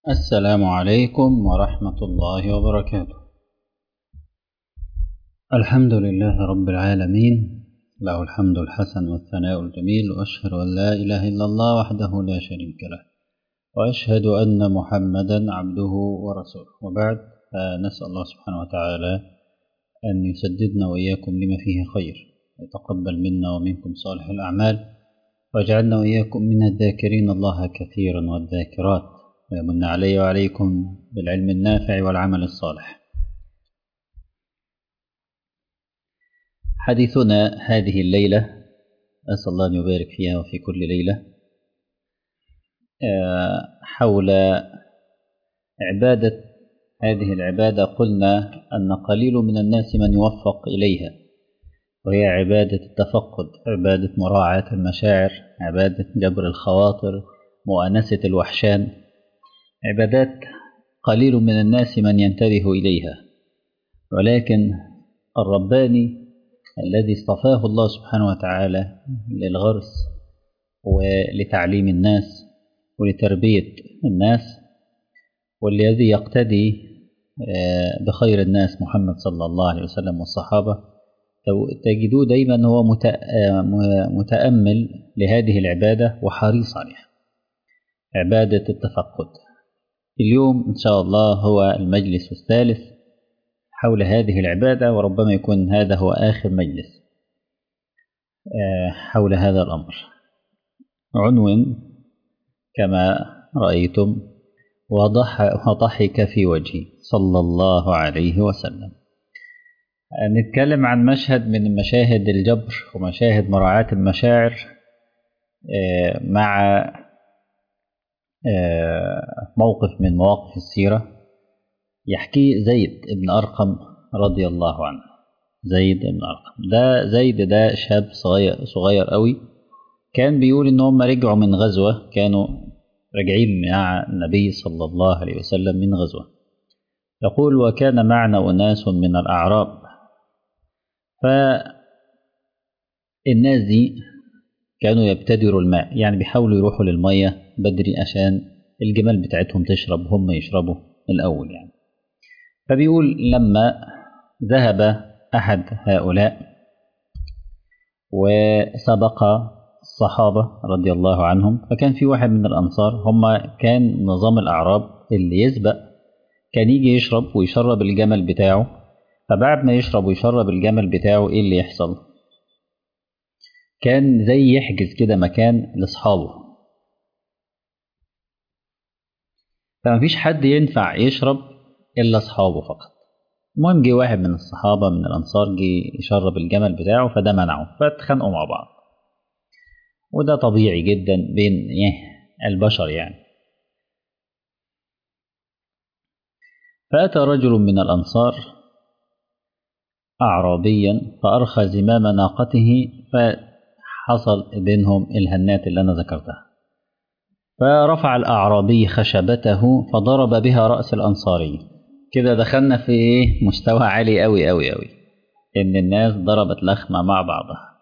السلام عليكم ورحمة الله وبركاته الحمد لله رب العالمين له الحمد الحسن والثناء الجميل وأشهد أن لا إله إلا الله وحده لا شريك له وأشهد أن محمدا عبده ورسوله وبعد نسأل الله سبحانه وتعالى أن يسددنا وإياكم لما فيه خير ويتقبل منا ومنكم صالح الأعمال واجعلنا وإياكم من الذاكرين الله كثيرا والذاكرات ويمن علي وعليكم بالعلم النافع والعمل الصالح حديثنا هذه الليلة أسأل الله أن يبارك فيها وفي كل ليلة حول عبادة هذه العبادة قلنا أن قليل من الناس من يوفق إليها وهي عبادة التفقد عبادة مراعاة المشاعر عبادة جبر الخواطر مؤانسة الوحشان عبادات قليل من الناس من ينتبه إليها ولكن الرباني الذي اصطفاه الله سبحانه وتعالى للغرس ولتعليم الناس ولتربية الناس والذي يقتدي بخير الناس محمد صلى الله عليه وسلم والصحابة تجدوه دايما هو متأمل لهذه العبادة وحريص عليها عبادة التفقد اليوم إن شاء الله هو المجلس الثالث حول هذه العبادة وربما يكون هذا هو آخر مجلس حول هذا الأمر عنوان كما رأيتم وضحك في وجهي صلى الله عليه وسلم نتكلم عن مشهد من مشاهد الجبر ومشاهد مراعاة المشاعر مع موقف من مواقف السيرة يحكي زيد بن أرقم رضي الله عنه زيد بن أرقم ده زيد ده شاب صغير صغير قوي كان بيقول إن هم رجعوا من غزوة كانوا راجعين مع النبي صلى الله عليه وسلم من غزوة يقول وكان معنا أناس من الأعراب فالناس دي كانوا يبتدروا الماء يعني بيحاولوا يروحوا للمية بدري عشان الجمال بتاعتهم تشرب هم يشربوا الأول يعني فبيقول لما ذهب أحد هؤلاء وسبق الصحابة رضي الله عنهم فكان في واحد من الأنصار هم كان نظام الأعراب اللي يسبق كان يجي يشرب ويشرب الجمل بتاعه فبعد ما يشرب ويشرب الجمل بتاعه ايه اللي يحصل كان زي يحجز كده مكان لاصحابه فمفيش حد ينفع يشرب الا اصحابه فقط المهم جه واحد من الصحابه من الانصار جه يشرب الجمل بتاعه فده منعه فاتخانقوا مع بعض وده طبيعي جدا بين البشر يعني فأتى رجل من الأنصار أعرابيا فأرخى زمام ناقته فحصل بينهم الهنات اللي أنا ذكرتها فرفع الأعرابي خشبته فضرب بها رأس الأنصاري كده دخلنا في إيه مستوى عالي أوي أوي أوي إن الناس ضربت لخمة مع بعضها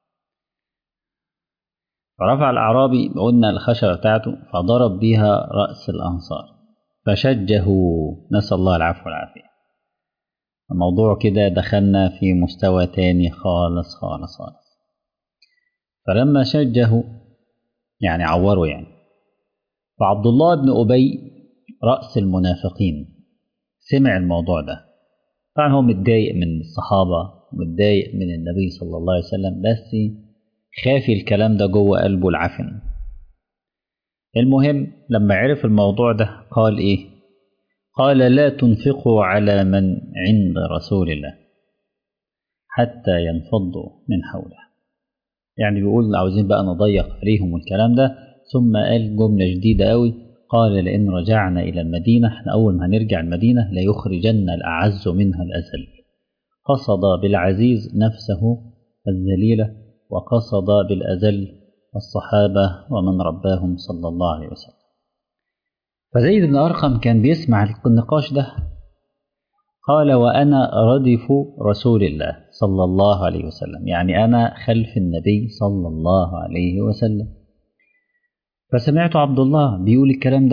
فرفع الأعرابي قلنا الخشبة بتاعته فضرب بها رأس الأنصار فشجه نسأل الله العفو والعافية الموضوع كده دخلنا في مستوى تاني خالص خالص خالص فلما شجه يعني عوره يعني فعبد الله بن أبي رأس المنافقين سمع الموضوع ده طبعا هو متضايق من الصحابة متضايق من النبي صلى الله عليه وسلم بس خافي الكلام ده جوه قلبه العفن المهم لما عرف الموضوع ده قال ايه قال لا تنفقوا على من عند رسول الله حتى ينفضوا من حوله يعني بيقول عاوزين بقى نضيق عليهم الكلام ده ثم قال جملة جديدة قوي قال لئن رجعنا إلى المدينة احنا أول ما هنرجع المدينة ليخرجن الأعز منها الأذل قصد بالعزيز نفسه الذليلة وقصد بالأذل الصحابة ومن رباهم صلى الله عليه وسلم فزيد بن أرقم كان بيسمع النقاش ده قال وأنا ردف رسول الله صلى الله عليه وسلم يعني أنا خلف النبي صلى الله عليه وسلم فسمعت عبد الله بيقول الكلام ده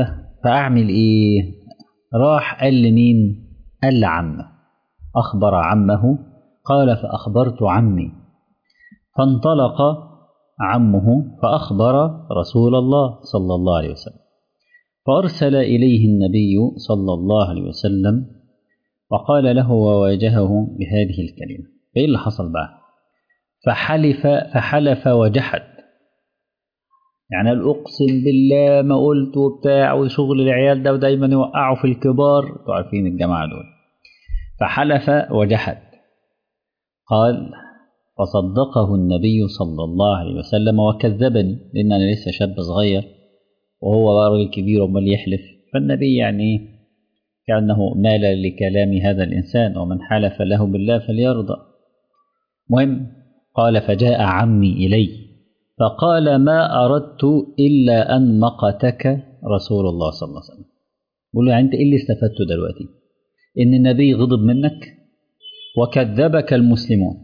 فأعمل إيه راح قال لمين قال لعمه أخبر عمه قال فأخبرت عمي فانطلق عمه فأخبر رسول الله صلى الله عليه وسلم فأرسل إليه النبي صلى الله عليه وسلم وقال له وواجهه بهذه الكلمة إيه اللي حصل بقى فحلف فحلف وجحد يعني قال اقسم بالله ما قلت وبتاع وشغل العيال ده ودايما يوقعوا في الكبار انتوا عارفين الجماعه دول فحلف وجحد قال فصدقه النبي صلى الله عليه وسلم وكذبني لان انا لسه شاب صغير وهو بقى راجل كبير امال يحلف فالنبي يعني كانه مال لكلام هذا الانسان ومن حلف له بالله فليرضى مهم قال فجاء عمي الي فقال ما أردت إلا أن مقتك رسول الله صلى الله عليه وسلم بقول له يعني أنت إيه اللي استفدته دلوقتي إن النبي غضب منك وكذبك المسلمون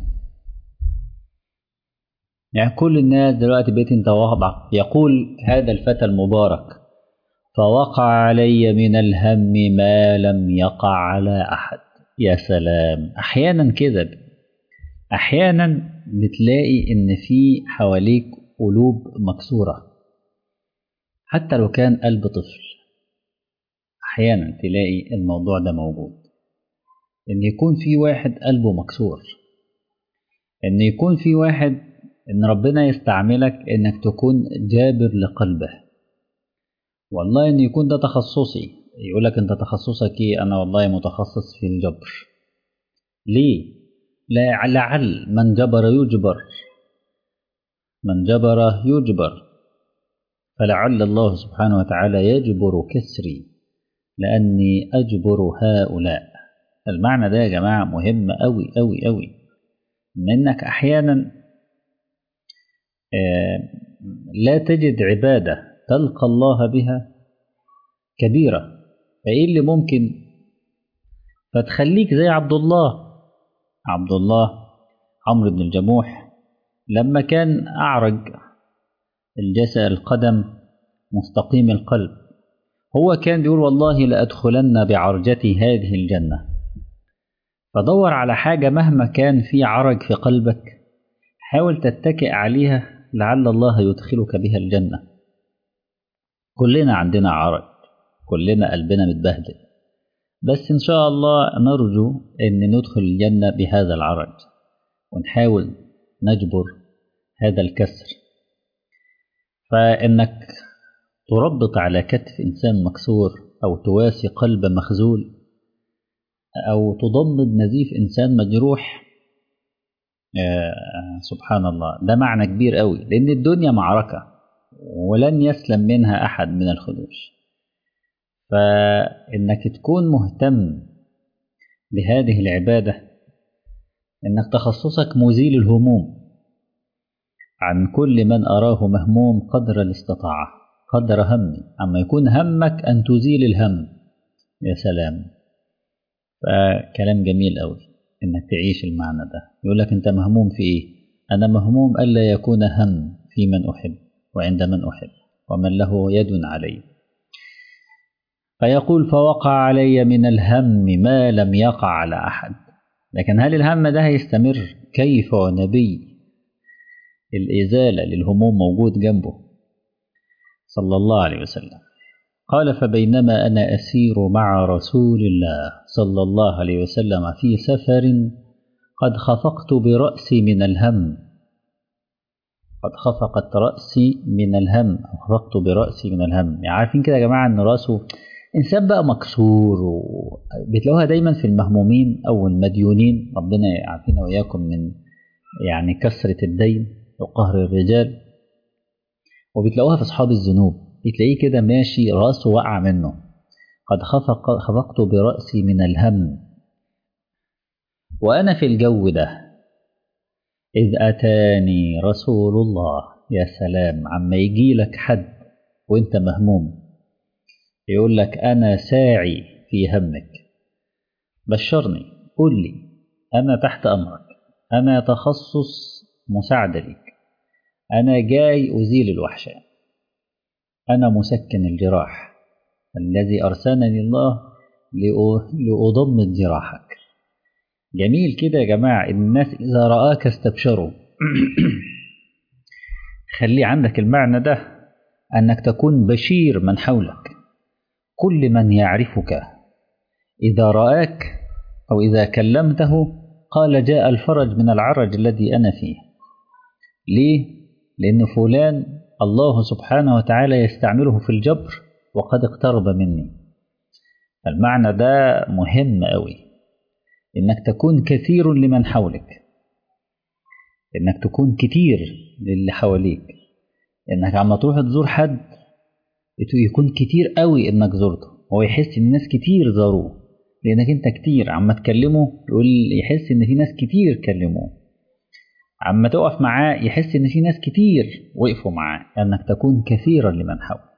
يعني كل الناس دلوقتي بقيت انت وضعك يقول هذا الفتى المبارك فوقع علي من الهم ما لم يقع على أحد يا سلام أحيانا كذب أحيانا بتلاقي إن في حواليك قلوب مكسورة حتى لو كان قلب طفل أحيانا تلاقي الموضوع ده موجود إن يكون في واحد قلبه مكسور إن يكون في واحد إن ربنا يستعملك إنك تكون جابر لقلبه والله إن يكون ده تخصصي يقولك أنت تخصصك إيه أنا والله متخصص في الجبر ليه؟ لا لعل من جبر يجبر من جبر يجبر فلعل الله سبحانه وتعالى يجبر كسري لأني أجبر هؤلاء المعنى ده يا جماعة مهم أوي أوي أوي إنك أحيانا لا تجد عبادة تلقى الله بها كبيرة فإيه اللي ممكن فتخليك زي عبد الله عبد الله عمرو بن الجموح لما كان أعرج الجسد القدم مستقيم القلب هو كان بيقول والله لأدخلن بعرجتي هذه الجنة فدور على حاجة مهما كان في عرج في قلبك حاول تتكئ عليها لعل الله يدخلك بها الجنة كلنا عندنا عرج كلنا قلبنا متبهدل بس إن شاء الله نرجو أن ندخل الجنة بهذا العرج ونحاول نجبر هذا الكسر فإنك تربط على كتف إنسان مكسور أو تواسي قلب مخزول أو تضمد نزيف إنسان مجروح آه سبحان الله ده معنى كبير قوي لأن الدنيا معركة ولن يسلم منها أحد من الخدوش فإنك تكون مهتم بهذه العبادة إنك تخصصك مزيل الهموم عن كل من أراه مهموم قدر الاستطاعة قدر همي أما يكون همك أن تزيل الهم يا سلام فكلام جميل أوي إنك تعيش المعنى ده يقول لك أنت مهموم في إيه أنا مهموم ألا يكون هم في من أحب وعند من أحب ومن له يد علي فيقول فوقع علي من الهم ما لم يقع على أحد لكن هل الهم ده هيستمر كيف ونبي الإزالة للهموم موجود جنبه صلى الله عليه وسلم قال فبينما أنا أسير مع رسول الله صلى الله عليه وسلم في سفر قد خفقت برأسي من الهم قد خفقت رأسي من الهم أو خفقت برأسي من الهم يعني عارفين كده يا جماعة أن رأسه إنسان بقى مكسور وبتلاقوها دايما في المهمومين أو المديونين ربنا يعافينا وإياكم من يعني كسرة الدين وقهر الرجال وبتلاقوها في أصحاب الذنوب بتلاقيه كده ماشي راسه وقع منه قد خفق خفقت برأسي من الهم وأنا في الجو ده إذ أتاني رسول الله يا سلام عما يجي لك حد وانت مهموم يقول لك أنا ساعي في همك بشرني قل لي أنا تحت أمرك أنا تخصص مساعدة لك أنا جاي أزيل الوحشة أنا مسكن الجراح الذي أرسلني الله لأضمد جراحك جميل كده يا جماعة الناس إذا رآك استبشروا خلي عندك المعنى ده أنك تكون بشير من حولك كل من يعرفك إذا رآك أو إذا كلمته قال جاء الفرج من العرج الذي أنا فيه ليه؟ لأن فلان الله سبحانه وتعالى يستعمله في الجبر وقد اقترب مني المعنى ده مهم أوي إنك تكون كثير لمن حولك إنك تكون كتير للي حواليك إنك عم تروح تزور حد يكون كتير قوي إنك زرته هو يحس إن ناس كتير زاروه لأنك أنت كتير عم تكلمه يقول يحس إن في ناس كتير كلموه عما تقف معاه يحس إن في ناس كتير وقفوا معاه أنك تكون كثيرا لمن حولك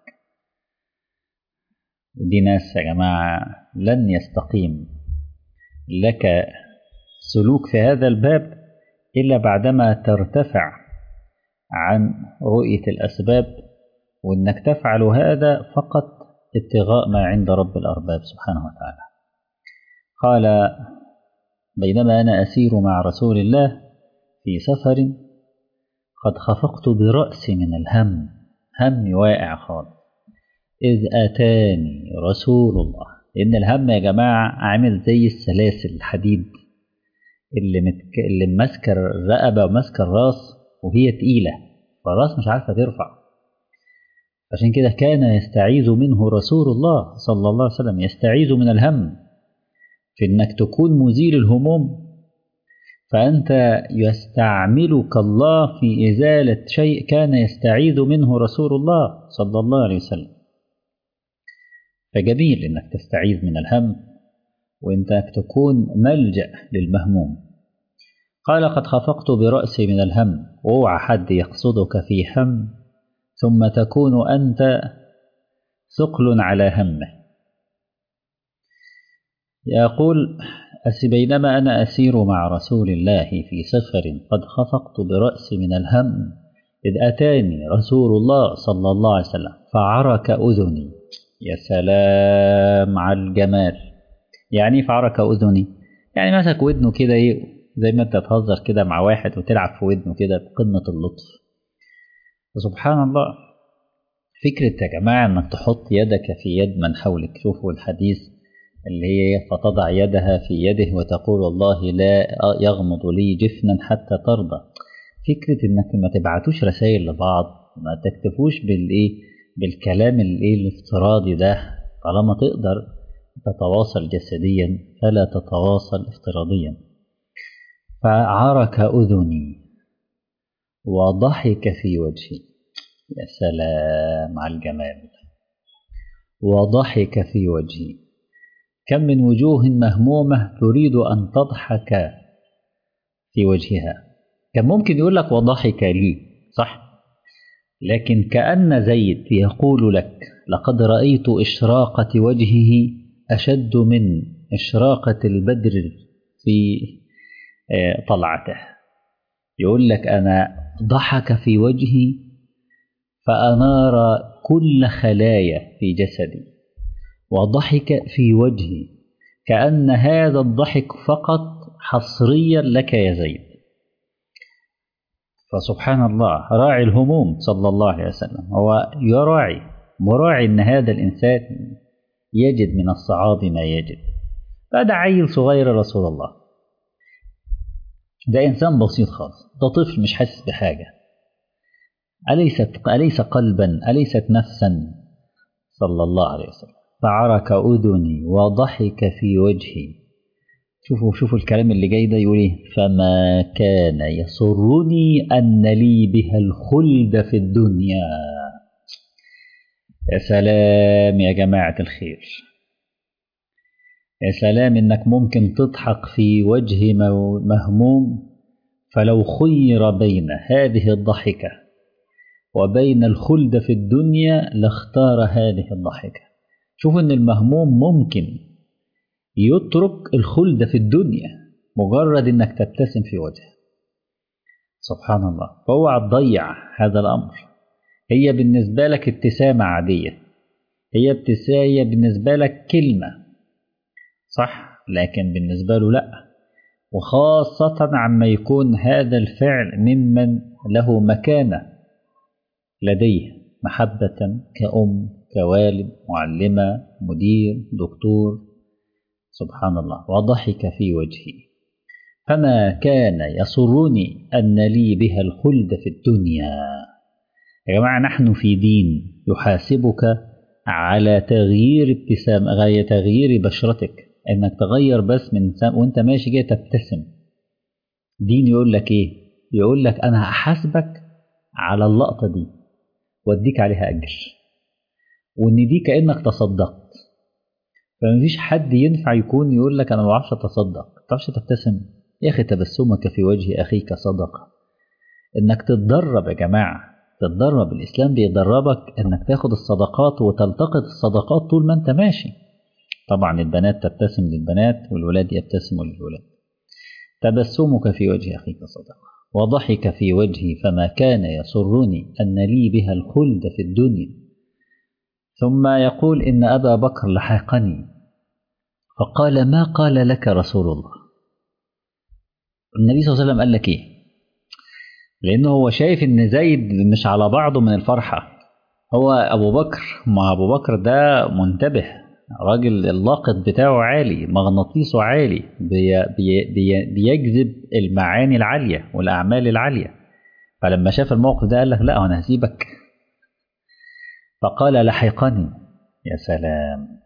دي ناس يا جماعة لن يستقيم لك سلوك في هذا الباب إلا بعدما ترتفع عن رؤية الأسباب وإنك تفعل هذا فقط ابتغاء ما عند رب الأرباب سبحانه وتعالى قال بينما أنا أسير مع رسول الله في سفر قد خفقت برأسي من الهم هم واقع خالص إذ أتاني رسول الله لأن الهم يا جماعة عامل زي السلاسل الحديد اللي متك... اللي ماسكة الرقبة وماسكة الراس وهي تقيلة فالراس مش عارفة ترفع عشان كده كان يستعيذ منه رسول الله صلى الله عليه وسلم يستعيذ من الهم في انك تكون مزيل الهموم فأنت يستعملك الله في إزالة شيء كان يستعيذ منه رسول الله صلى الله عليه وسلم فجميل إنك تستعيذ من الهم وإنك تكون ملجأ للمهموم قال قد خفقت برأسي من الهم اوعى حد يقصدك في هم ثم تكون أنت ثقل على همه يقول أس بينما أنا أسير مع رسول الله في سفر قد خفقت برأسي من الهم إذ أتاني رسول الله صلى الله عليه وسلم فعرك أذني يا سلام على الجمال يعني فعرك أذني يعني مسك ودنه كده إيه زي ما أنت تهزر كده مع واحد وتلعب في ودنه كده بقمة اللطف وسبحان الله فكرة يا جماعة إنك تحط يدك في يد من حولك شوفوا الحديث اللي هي فتضع يدها في يده وتقول والله لا يغمض لي جفنا حتى ترضى فكرة انك ما تبعتوش رسائل لبعض ما تكتفوش بالايه بالكلام الايه الافتراضي ده طالما تقدر تتواصل جسديا فلا تتواصل افتراضيا فعرك اذني وضحك في وجهي يا سلام على الجمال وضحك في وجهي كم من وجوه مهمومة تريد أن تضحك في وجهها كان ممكن يقول لك وضحك لي صح لكن كأن زيد يقول لك لقد رأيت إشراقة وجهه أشد من إشراقة البدر في طلعته يقول لك أنا ضحك في وجهي فأنار كل خلايا في جسدي وضحك في وجهي كأن هذا الضحك فقط حصريا لك يا زيد فسبحان الله راعي الهموم صلى الله عليه وسلم هو يراعي مراعي أن هذا الإنسان يجد من الصعاب ما يجد فده عيل صغير رسول الله ده إنسان بسيط خالص ده طفل مش حاسس بحاجة أليست أليس قلبا أليست نفسا صلى الله عليه وسلم فعرك أذني وضحك في وجهي شوفوا شوفوا الكلام اللي جاي ده يقول ايه فما كان يسرني أن لي بها الخلد في الدنيا يا سلام يا جماعة الخير يا سلام إنك ممكن تضحك في وجه مهموم فلو خير بين هذه الضحكة وبين الخلد في الدنيا لاختار هذه الضحكه شوف ان المهموم ممكن يترك الخلد في الدنيا مجرد انك تبتسم في وجهه سبحان الله فاوعى تضيع هذا الامر هي بالنسبه لك ابتسامه عاديه هي ابتساية بالنسبة لك كلمة صح لكن بالنسبة له لأ وخاصة عما يكون هذا الفعل ممن له مكانة لديه محبة كأم كوالد معلمة مدير دكتور سبحان الله وضحك في وجهي فما كان يسرني أن لي بها الخلد في الدنيا يا جماعة نحن في دين يحاسبك على تغيير ابتسام غاية تغيير بشرتك انك تغير بس من سم... وانت ماشي كده تبتسم دين يقول لك ايه يقول لك انا هحاسبك على اللقطة دي واديك عليها اجر وان دي كانك تصدقت فمفيش حد ينفع يكون يقول لك انا ما بعرفش اتصدق ما تعرفش تبتسم يا اخي تبسمك في وجه اخيك صدقه انك تتدرب يا جماعه تتدرب الاسلام بيدربك انك تاخد الصدقات وتلتقط الصدقات طول ما انت ماشي طبعا البنات تبتسم للبنات والولاد يبتسموا للولاد تبسمك في وجه اخيك صدقه وضحك في وجهي فما كان يسرني ان لي بها الخلد في الدنيا ثم يقول ان ابا بكر لحقني فقال ما قال لك رسول الله النبي صلى الله عليه وسلم قال لك ايه لانه هو شايف ان زيد مش على بعضه من الفرحه هو ابو بكر ما ابو بكر ده منتبه راجل اللاقط بتاعه عالي مغناطيسه عالي بي بي بي بيجذب المعاني العاليه والاعمال العاليه فلما شاف الموقف ده قال لك لا انا هسيبك فقال لحقني يا سلام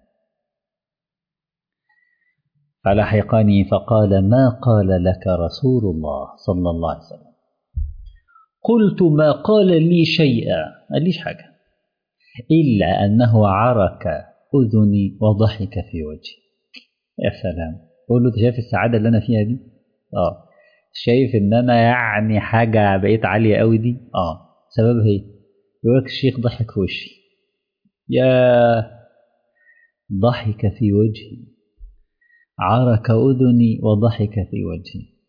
فلحقني فقال ما قال لك رسول الله صلى الله عليه وسلم قلت ما قال لي شيئا ما ليش حاجة إلا أنه عرك أذني وضحك في وجهي يا سلام قول له شايف السعادة اللي أنا فيها دي آه شايف إن أنا يعني حاجة بقيت عالية قوي دي آه سببها إيه يقول لك الشيخ ضحك في وشي يا ضحك في وجهي عرك أذني وضحك في وجهي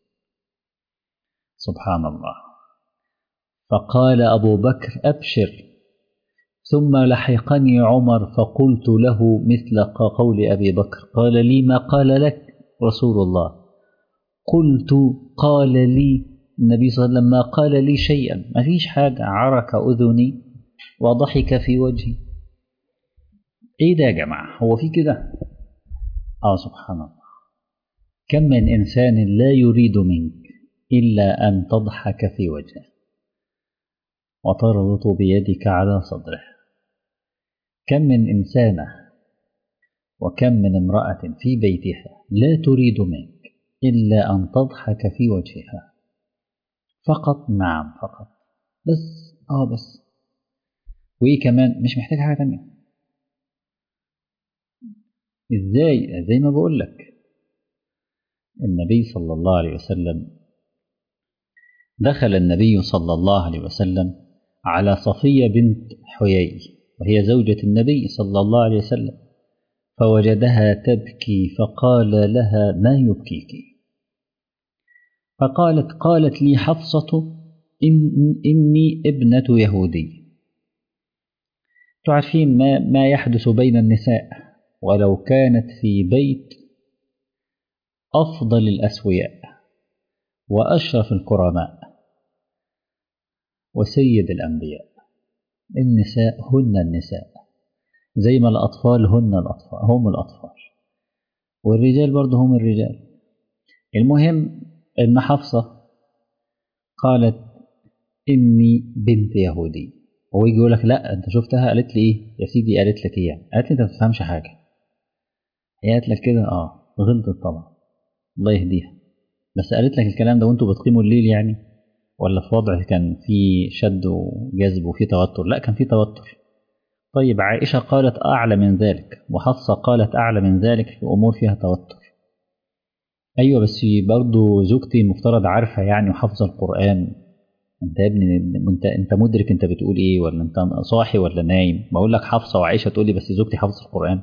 سبحان الله فقال أبو بكر أبشر ثم لحقني عمر فقلت له مثل قول أبي بكر قال لي ما قال لك رسول الله قلت قال لي النبي صلى الله عليه وسلم ما قال لي شيئا ما فيش حاجة عرك أذني وضحك في وجهي ايه ده يا جماعة هو في كده اه سبحان الله كم من إنسان لا يريد منك إلا أن تضحك في وجهه وتربط بيدك على صدره كم من إنسانة وكم من امرأة في بيتها لا تريد منك إلا أن تضحك في وجهها فقط نعم فقط بس اه بس وإيه كمان مش محتاج حاجة تانية إزاي زي ما بقول لك النبي صلى الله عليه وسلم دخل النبي صلى الله عليه وسلم على صفية بنت حيي وهي زوجة النبي صلى الله عليه وسلم فوجدها تبكي فقال لها ما يبكيك فقالت قالت لي حفصة إن إني ابنة يهودي تعرفين ما, ما يحدث بين النساء ولو كانت في بيت أفضل الأسوياء وأشرف الكرماء وسيد الأنبياء النساء هن النساء زي ما الأطفال هن الأطفال هم الأطفال والرجال برضه هم الرجال المهم إن حفصة قالت إني بنت يهودي هو يجي يقول لك لا أنت شفتها قالت لي إيه يا سيدي قالت لك إيه قالت لي أنت ما بتفهمش حاجة هي قالت لك كده أه غلطت طبعا الله يهديها بس قالت لك الكلام ده وانتوا بتقيموا الليل يعني ولا في وضع كان في شد وجذب وفي توتر لا كان في توتر طيب عائشة قالت أعلى من ذلك وحفصة قالت أعلى من ذلك في أمور فيها توتر أيوة بس برضه زوجتي المفترض عارفة يعني وحافظة القرآن أنت يا ابني أنت أنت مدرك أنت بتقول إيه ولا أنت صاحي ولا نايم بقول لك حفصة وعائشة تقول لي بس زوجتي حافظة القرآن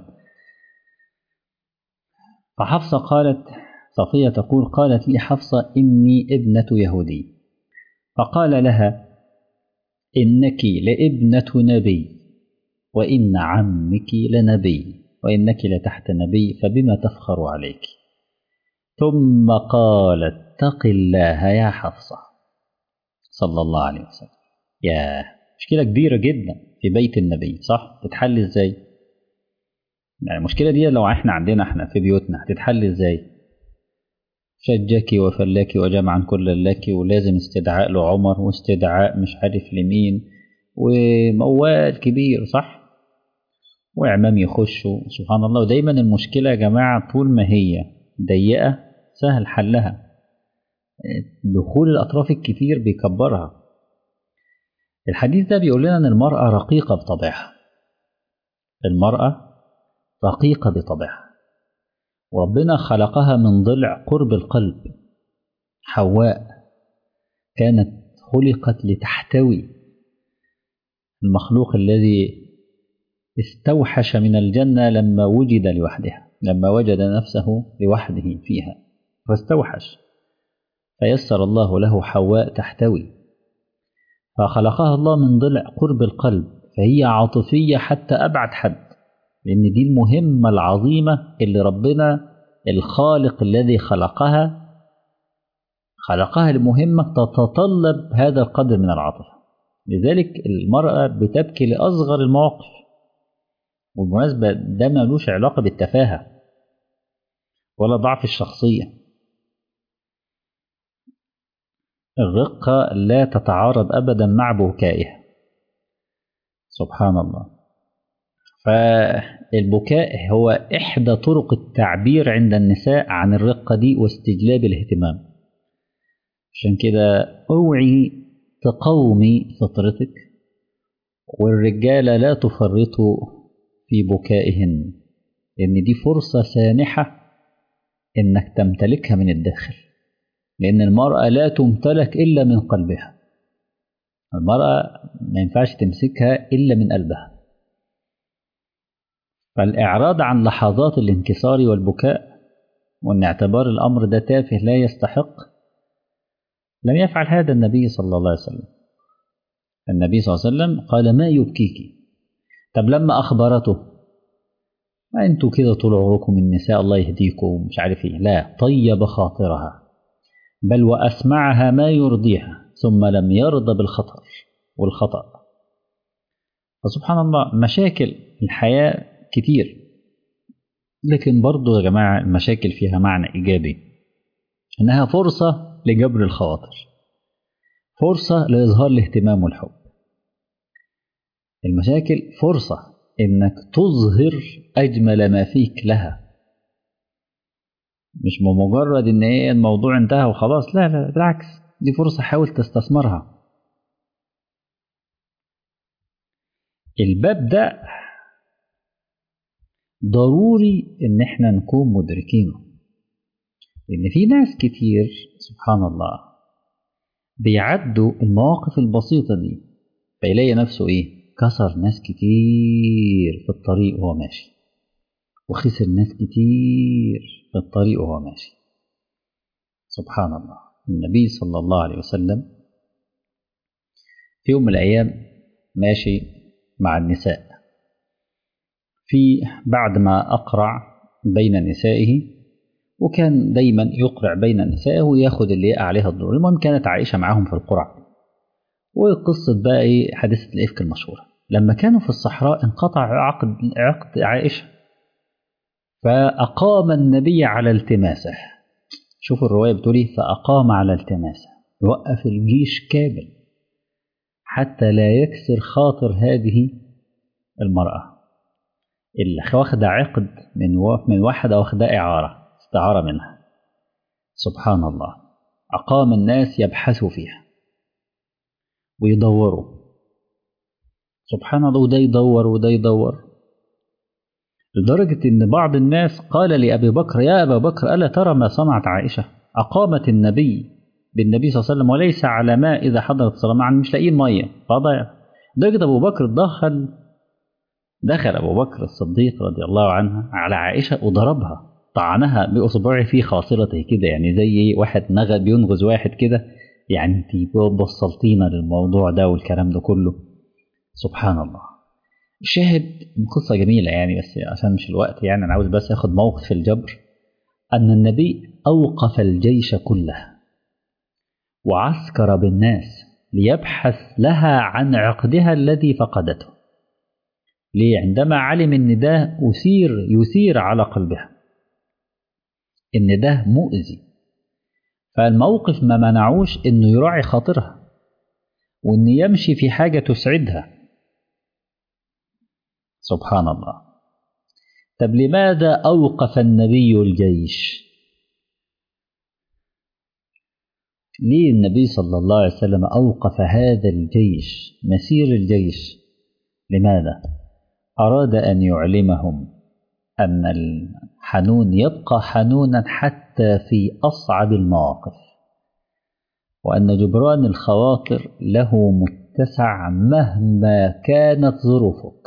فحفصة قالت صفية تقول قالت لي حفصة إني ابنة يهودي فقال لها إنك لابنة نبي وإن عمك لنبي وإنك لتحت نبي فبما تفخر عليك ثم قال اتق الله يا حفصة صلى الله عليه وسلم يا مشكلة كبيرة جدا في بيت النبي صح تتحل ازاي يعني المشكلة دي لو احنا عندنا احنا في بيوتنا هتتحل ازاي شجك وفلاك وجمعا كل لك ولازم استدعاء لعمر واستدعاء مش عارف لمين وموال كبير صح وإعمام يخشوا سبحان الله ودايما المشكلة يا جماعة طول ما هي ضيقة سهل حلها دخول الأطراف الكتير بيكبرها الحديث ده بيقول لنا أن المرأة رقيقة بطبعها المرأة رقيقة بطبعها وربنا خلقها من ضلع قرب القلب حواء كانت خلقت لتحتوي المخلوق الذي استوحش من الجنة لما وجد لوحدها لما وجد نفسه لوحده فيها فاستوحش فيسر الله له حواء تحتوي فخلقها الله من ضلع قرب القلب فهي عاطفية حتى أبعد حد لأن دي المهمة العظيمة اللي ربنا الخالق الذي خلقها خلقها لمهمة تتطلب هذا القدر من العاطفة لذلك المرأة بتبكي لأصغر المواقف والمناسبة ده ملوش علاقة بالتفاهة ولا ضعف الشخصية الرقة لا تتعارض أبدا مع بكائها سبحان الله فالبكاء هو إحدى طرق التعبير عند النساء عن الرقة دي واستجلاب الاهتمام عشان كده اوعي تقومي فطرتك والرجالة لا تفرطوا في بكائهن لأن دي فرصة سانحة إنك تمتلكها من الداخل لأن المرأة لا تمتلك إلا من قلبها المرأة ما ينفعش تمسكها إلا من قلبها فالإعراض عن لحظات الانكسار والبكاء وأن اعتبار الأمر ده تافه لا يستحق لم يفعل هذا النبي صلى الله عليه وسلم النبي صلى الله عليه وسلم قال ما يبكيك طب لما أخبرته ما أنتوا كده طول عمركم النساء الله يهديكم مش عارف إيه لا طيب خاطرها بل وأسمعها ما يرضيها ثم لم يرضى بالخطر والخطأ فسبحان الله مشاكل الحياة كتير لكن برضو يا جماعة المشاكل فيها معنى إيجابي إنها فرصة لجبر الخواطر فرصة لإظهار الاهتمام والحب المشاكل فرصة إنك تظهر أجمل ما فيك لها مش بمجرد إن إيه الموضوع انتهى وخلاص لا لا بالعكس دي فرصة حاول تستثمرها الباب ده ضروري إن إحنا نكون مدركينه لأن في ناس كتير سبحان الله بيعدوا المواقف البسيطة دي فيلاقي نفسه إيه كسر ناس كتير في الطريق وهو ماشي وخسر ناس كتير في الطريق وهو ماشي سبحان الله النبي صلى الله عليه وسلم في يوم من الأيام ماشي مع النساء في بعد ما أقرع بين نسائه وكان دايما يقرع بين نسائه وياخد اللي يقع عليها الدور المهم كانت عائشة معاهم في القرع وقصة بقى إيه حادثة الإفك المشهورة لما كانوا في الصحراء انقطع عقد عقد عائشة فأقام النبي على التماسه شوفوا الرواية بتقول إيه فأقام على التماسه وقف الجيش كامل حتى لا يكسر خاطر هذه المرأة اللي واخدة عقد من من واحدة واخدة إعارة استعارة منها سبحان الله أقام الناس يبحثوا فيها ويدوروا سبحان الله وده يدور وده يدور لدرجة إن بعض الناس قال لأبي بكر يا أبا بكر ألا ترى ما صنعت عائشة أقامت النبي بالنبي صلى الله عليه وسلم وليس على ماء إذا حضرت الصلاة مع مش لاقيين مية فضيع لدرجة أبو بكر دخل دخل أبو بكر الصديق رضي الله عنه على عائشة وضربها طعنها بأصبعه في خاصرته كده يعني زي واحد نغ بينغز واحد كده يعني انت وصلتينا للموضوع ده والكلام ده كله سبحان الله شاهد قصة جميلة يعني بس عشان مش الوقت يعني أنا عاوز بس أخد موقف في الجبر أن النبي أوقف الجيش كله وعسكر بالناس ليبحث لها عن عقدها الذي فقدته ليه عندما علم ان ده أثير يثير على قلبها ان ده مؤذي فالموقف ما منعوش انه يراعي خاطرها وان يمشي في حاجة تسعدها سبحان الله طب لماذا أوقف النبي الجيش ليه النبي صلى الله عليه وسلم أوقف هذا الجيش مسير الجيش لماذا أراد أن يعلمهم أن الحنون يبقى حنونا حتى في أصعب المواقف وأن جبران الخواطر له متسع مهما كانت ظروفك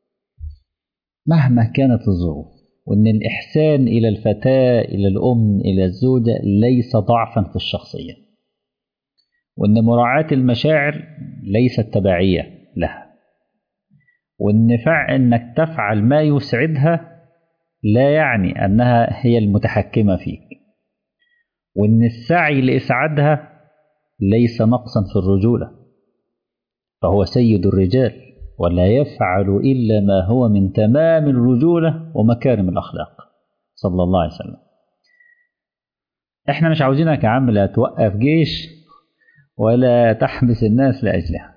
مهما كانت الظروف وأن الإحسان إلى الفتاة إلى الأم إلى الزوجة ليس ضعفا في الشخصية وأن مراعاة المشاعر ليست تبعية لها وأن فع أنك تفعل ما يسعدها لا يعني أنها هي المتحكمة فيك وأن السعي لإسعادها ليس نقصا في الرجولة فهو سيد الرجال ولا يفعل إلا ما هو من تمام الرجولة ومكارم الأخلاق صلى الله عليه وسلم احنا مش عاوزينك يا عم لا توقف جيش ولا تحبس الناس لأجلها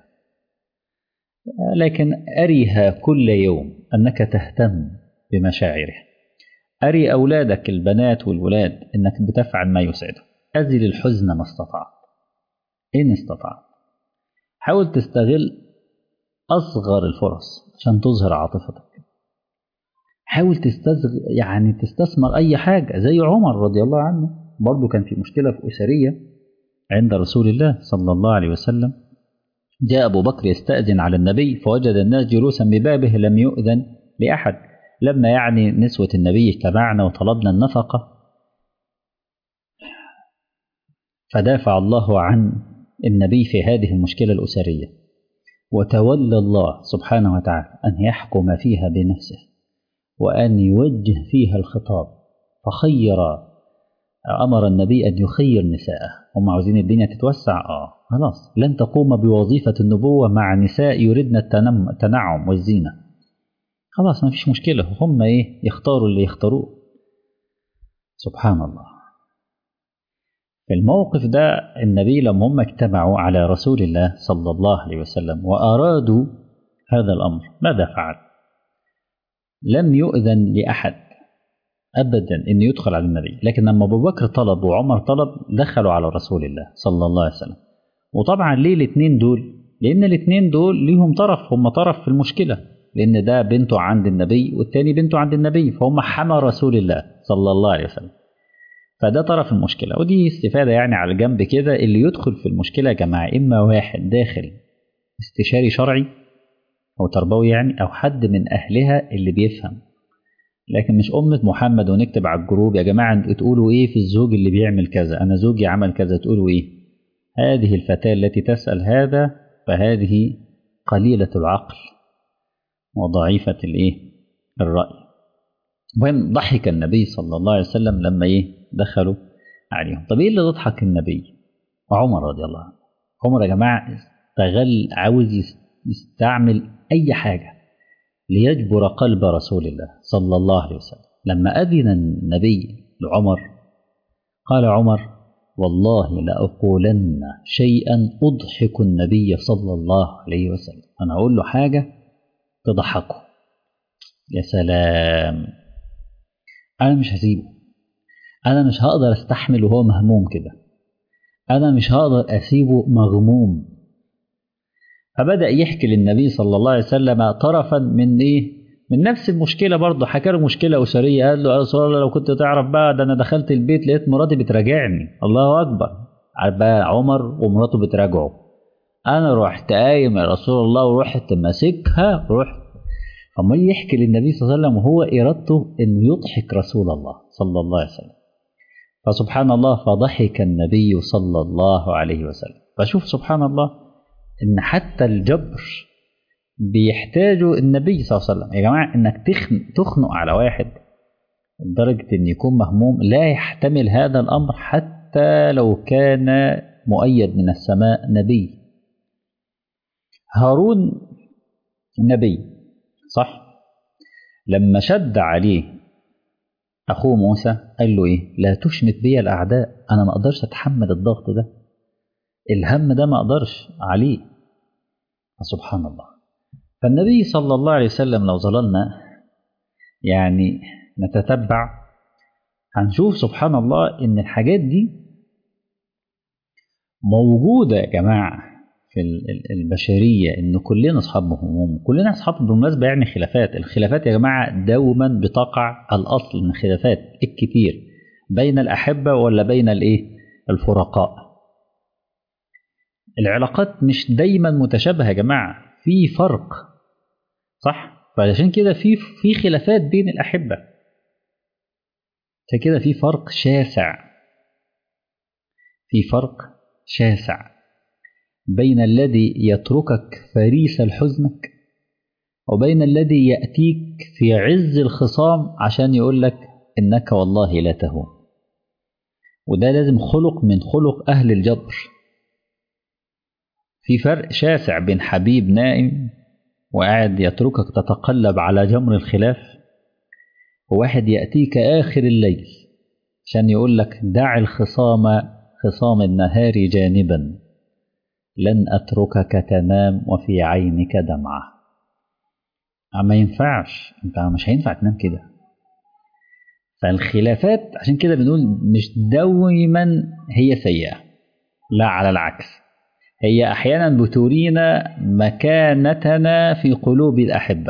لكن أريها كل يوم أنك تهتم بمشاعرها أري أولادك البنات والولاد أنك بتفعل ما يسعدهم أزل الحزن ما استطعت إن استطعت حاول تستغل أصغر الفرص عشان تظهر عاطفتك حاول تستزغ يعني تستثمر أي حاجة زي عمر رضي الله عنه برضه كان في مشكلة في أسرية عند رسول الله صلى الله عليه وسلم جاء أبو بكر يستأذن على النبي فوجد الناس جلوسا ببابه لم يؤذن لأحد لما يعني نسوة النبي اجتمعنا وطلبنا النفقة فدافع الله عن النبي في هذه المشكلة الأسرية وتولى الله سبحانه وتعالى أن يحكم فيها بنفسه وأن يوجه فيها الخطاب فخير أمر النبي أن يخير نساءه هم عاوزين الدنيا تتوسع آه خلاص لن تقوم بوظيفة النبوة مع نساء يردن التنم التنعم والزينة خلاص ما فيش مشكلة هم إيه يختاروا اللي يختاروه سبحان الله في الموقف ده النبي لما هم اجتمعوا على رسول الله صلى الله عليه وسلم وأرادوا هذا الأمر ماذا فعل لم يؤذن لأحد أبدا أن يدخل على النبي لكن لما أبو بكر طلب وعمر طلب دخلوا على رسول الله صلى الله عليه وسلم وطبعا ليه الاثنين دول لأن الاثنين دول ليهم طرف هم طرف في المشكلة لأن ده بنته عند النبي والتاني بنته عند النبي فهم حمى رسول الله صلى الله عليه وسلم فده طرف المشكلة ودي استفادة يعني على جنب كده اللي يدخل في المشكلة يا جماعة إما واحد داخل استشاري شرعي أو تربوي يعني أو حد من أهلها اللي بيفهم لكن مش أمة محمد ونكتب على الجروب يا جماعة تقولوا إيه في الزوج اللي بيعمل كذا أنا زوجي عمل كذا تقولوا إيه هذه الفتاة التي تسأل هذا فهذه قليلة العقل وضعيفة الإيه الرأي وين ضحك النبي صلى الله عليه وسلم لما إيه دخلوا عليهم طب إيه اللي ضحك النبي عمر رضي الله عنه عمر يا جماعة استغل عاوز يستعمل أي حاجة ليجبر قلب رسول الله صلى الله عليه وسلم لما أذن النبي لعمر قال عمر والله لأقولن شيئا أضحك النبي صلى الله عليه وسلم أنا أقول له حاجة تضحكه يا سلام أنا مش هسيبه أنا مش هقدر أستحمل وهو مهموم كده أنا مش هقدر أسيبه مغموم فبدأ يحكي للنبي صلى الله عليه وسلم طرفا من إيه من نفس المشكلة برضه حكى له مشكلة أسرية قال له يا رسول الله لو كنت تعرف بقى ده أنا دخلت البيت لقيت مراتي بتراجعني الله أكبر بقى عمر ومراته بتراجعه أنا رحت قايم يا رسول الله ورحت ماسكها ورحت عمال يحكي للنبي صلى الله عليه وسلم وهو إرادته إنه يضحك رسول الله صلى الله عليه وسلم فسبحان الله فضحك النبي صلى الله عليه وسلم فشوف سبحان الله إن حتى الجبر بيحتاجوا النبي صلى الله عليه وسلم يا جماعة إنك تخن تخنق على واحد لدرجة إن يكون مهموم لا يحتمل هذا الأمر حتى لو كان مؤيد من السماء نبي هارون نبي صح لما شد عليه أخوه موسى قال له إيه لا تشمت بي الأعداء أنا ما أقدرش أتحمل الضغط ده الهم ده ما أقدرش عليه سبحان الله فالنبي صلى الله عليه وسلم لو ظللنا يعني نتتبع هنشوف سبحان الله إن الحاجات دي موجودة يا جماعة في البشرية إن كلنا أصحاب هموم كلنا أصحاب بالمناسبة يعني خلافات الخلافات يا جماعة دوما بتقع الأصل من الخلافات الكتير بين الأحبة ولا بين الإيه الفرقاء العلاقات مش دايما متشابهة يا جماعة في فرق صح فعشان كده في في خلافات بين الأحبة عشان كده في فرق شاسع في فرق شاسع بين الذي يتركك فريس لحزنك وبين الذي يأتيك في عز الخصام عشان يقول لك إنك والله لا تهون وده لازم خلق من خلق أهل الجبر في فرق شاسع بين حبيب نائم وقاعد يتركك تتقلب على جمر الخلاف وواحد يأتيك آخر الليل عشان يقول لك دع الخصام خصام النهار جانبا لن أتركك تنام وفي عينك دمعة ما ينفعش انت مش هينفع تنام كده فالخلافات عشان كده بنقول مش دايما هي سيئة لا على العكس هي أحيانا بترينا مكانتنا في قلوب الأحبة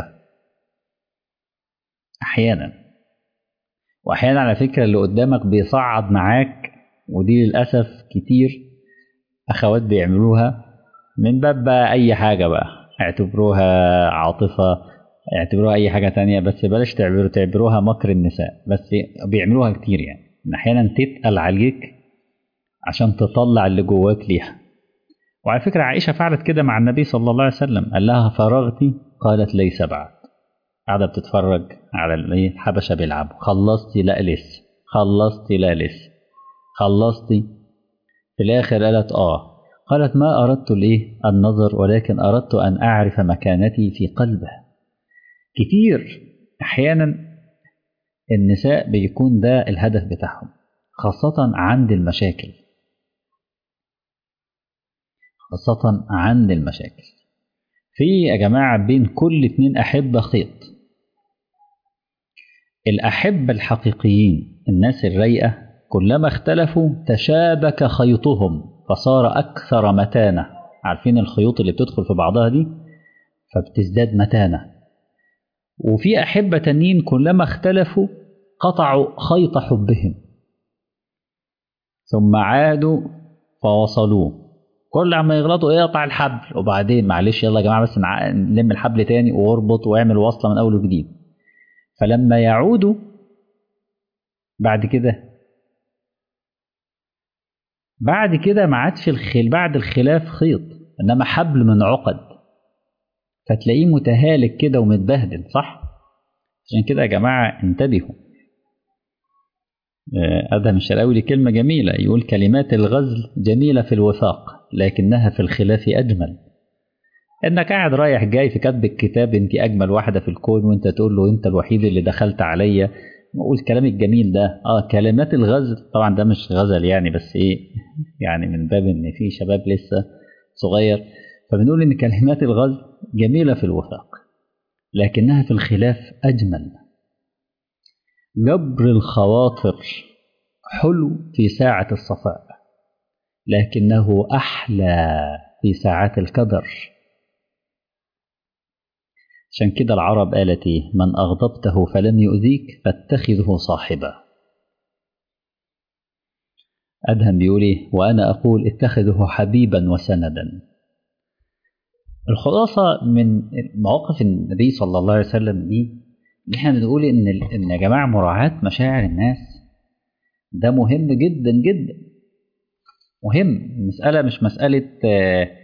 أحيانا وأحيانا على فكرة اللي قدامك بيصعد معاك ودي للأسف كتير أخوات بيعملوها من باب بقى أي حاجة بقى اعتبروها عاطفة اعتبروها أي حاجة تانية بس بلاش تعبروا تعبروها مكر النساء بس بيعملوها كتير يعني إن أحيانا تتقل عليك عشان تطلع اللي جواك ليها وعلى فكرة عائشة فعلت كده مع النبي صلى الله عليه وسلم قال لها فرغتي قالت ليس بعد قاعدة بتتفرج على الحبشة بيلعبوا خلصتي لا لسه خلصتي لا لسه خلصتي في الآخر قالت آه قالت ما أردت الإيه النظر ولكن أردت أن أعرف مكانتي في قلبه كتير أحيانا النساء بيكون ده الهدف بتاعهم خاصة عند المشاكل خاصة عند المشاكل في يا جماعة بين كل اتنين أحبة خيط الأحبة الحقيقيين الناس الرايقة كلما اختلفوا تشابك خيطهم فصار أكثر متانة عارفين الخيوط اللي بتدخل في بعضها دي فبتزداد متانة وفي أحبة تانيين كلما اختلفوا قطعوا خيط حبهم ثم عادوا فوصلوه كل عما يغلطوا يقطع الحبل وبعدين معلش يلا يا جماعة بس نلم الحبل تاني واربط واعمل وصلة من أول وجديد فلما يعودوا بعد كده بعد كده ما عادش الخل بعد الخلاف خيط انما حبل من عقد فتلاقيه متهالك كده ومتبهدل صح عشان كده يا جماعه انتبهوا ادهم الشرقاوي ليه كلمه جميله يقول كلمات الغزل جميله في الوثاق لكنها في الخلاف اجمل انك قاعد رايح جاي في كتب الكتاب انت اجمل واحده في الكون وانت تقول له انت الوحيد اللي دخلت عليا نقول الكلام الجميل ده اه كلمات الغزل طبعا ده مش غزل يعني بس ايه يعني من باب ان في شباب لسه صغير فبنقول ان كلمات الغزل جميله في الوفاق لكنها في الخلاف اجمل جبر الخواطر حلو في ساعه الصفاء لكنه احلى في ساعات الكدر عشان كده العرب قالت ايه من اغضبته فلم يؤذيك فاتخذه صاحبا ادهم بيقول ايه وانا اقول اتخذه حبيبا وسندا الخلاصه من مواقف النبي صلى الله عليه وسلم دي اللي احنا بنقول ان ان يا جماعه مراعاه مشاعر الناس ده مهم جدا جدا مهم المساله مش مساله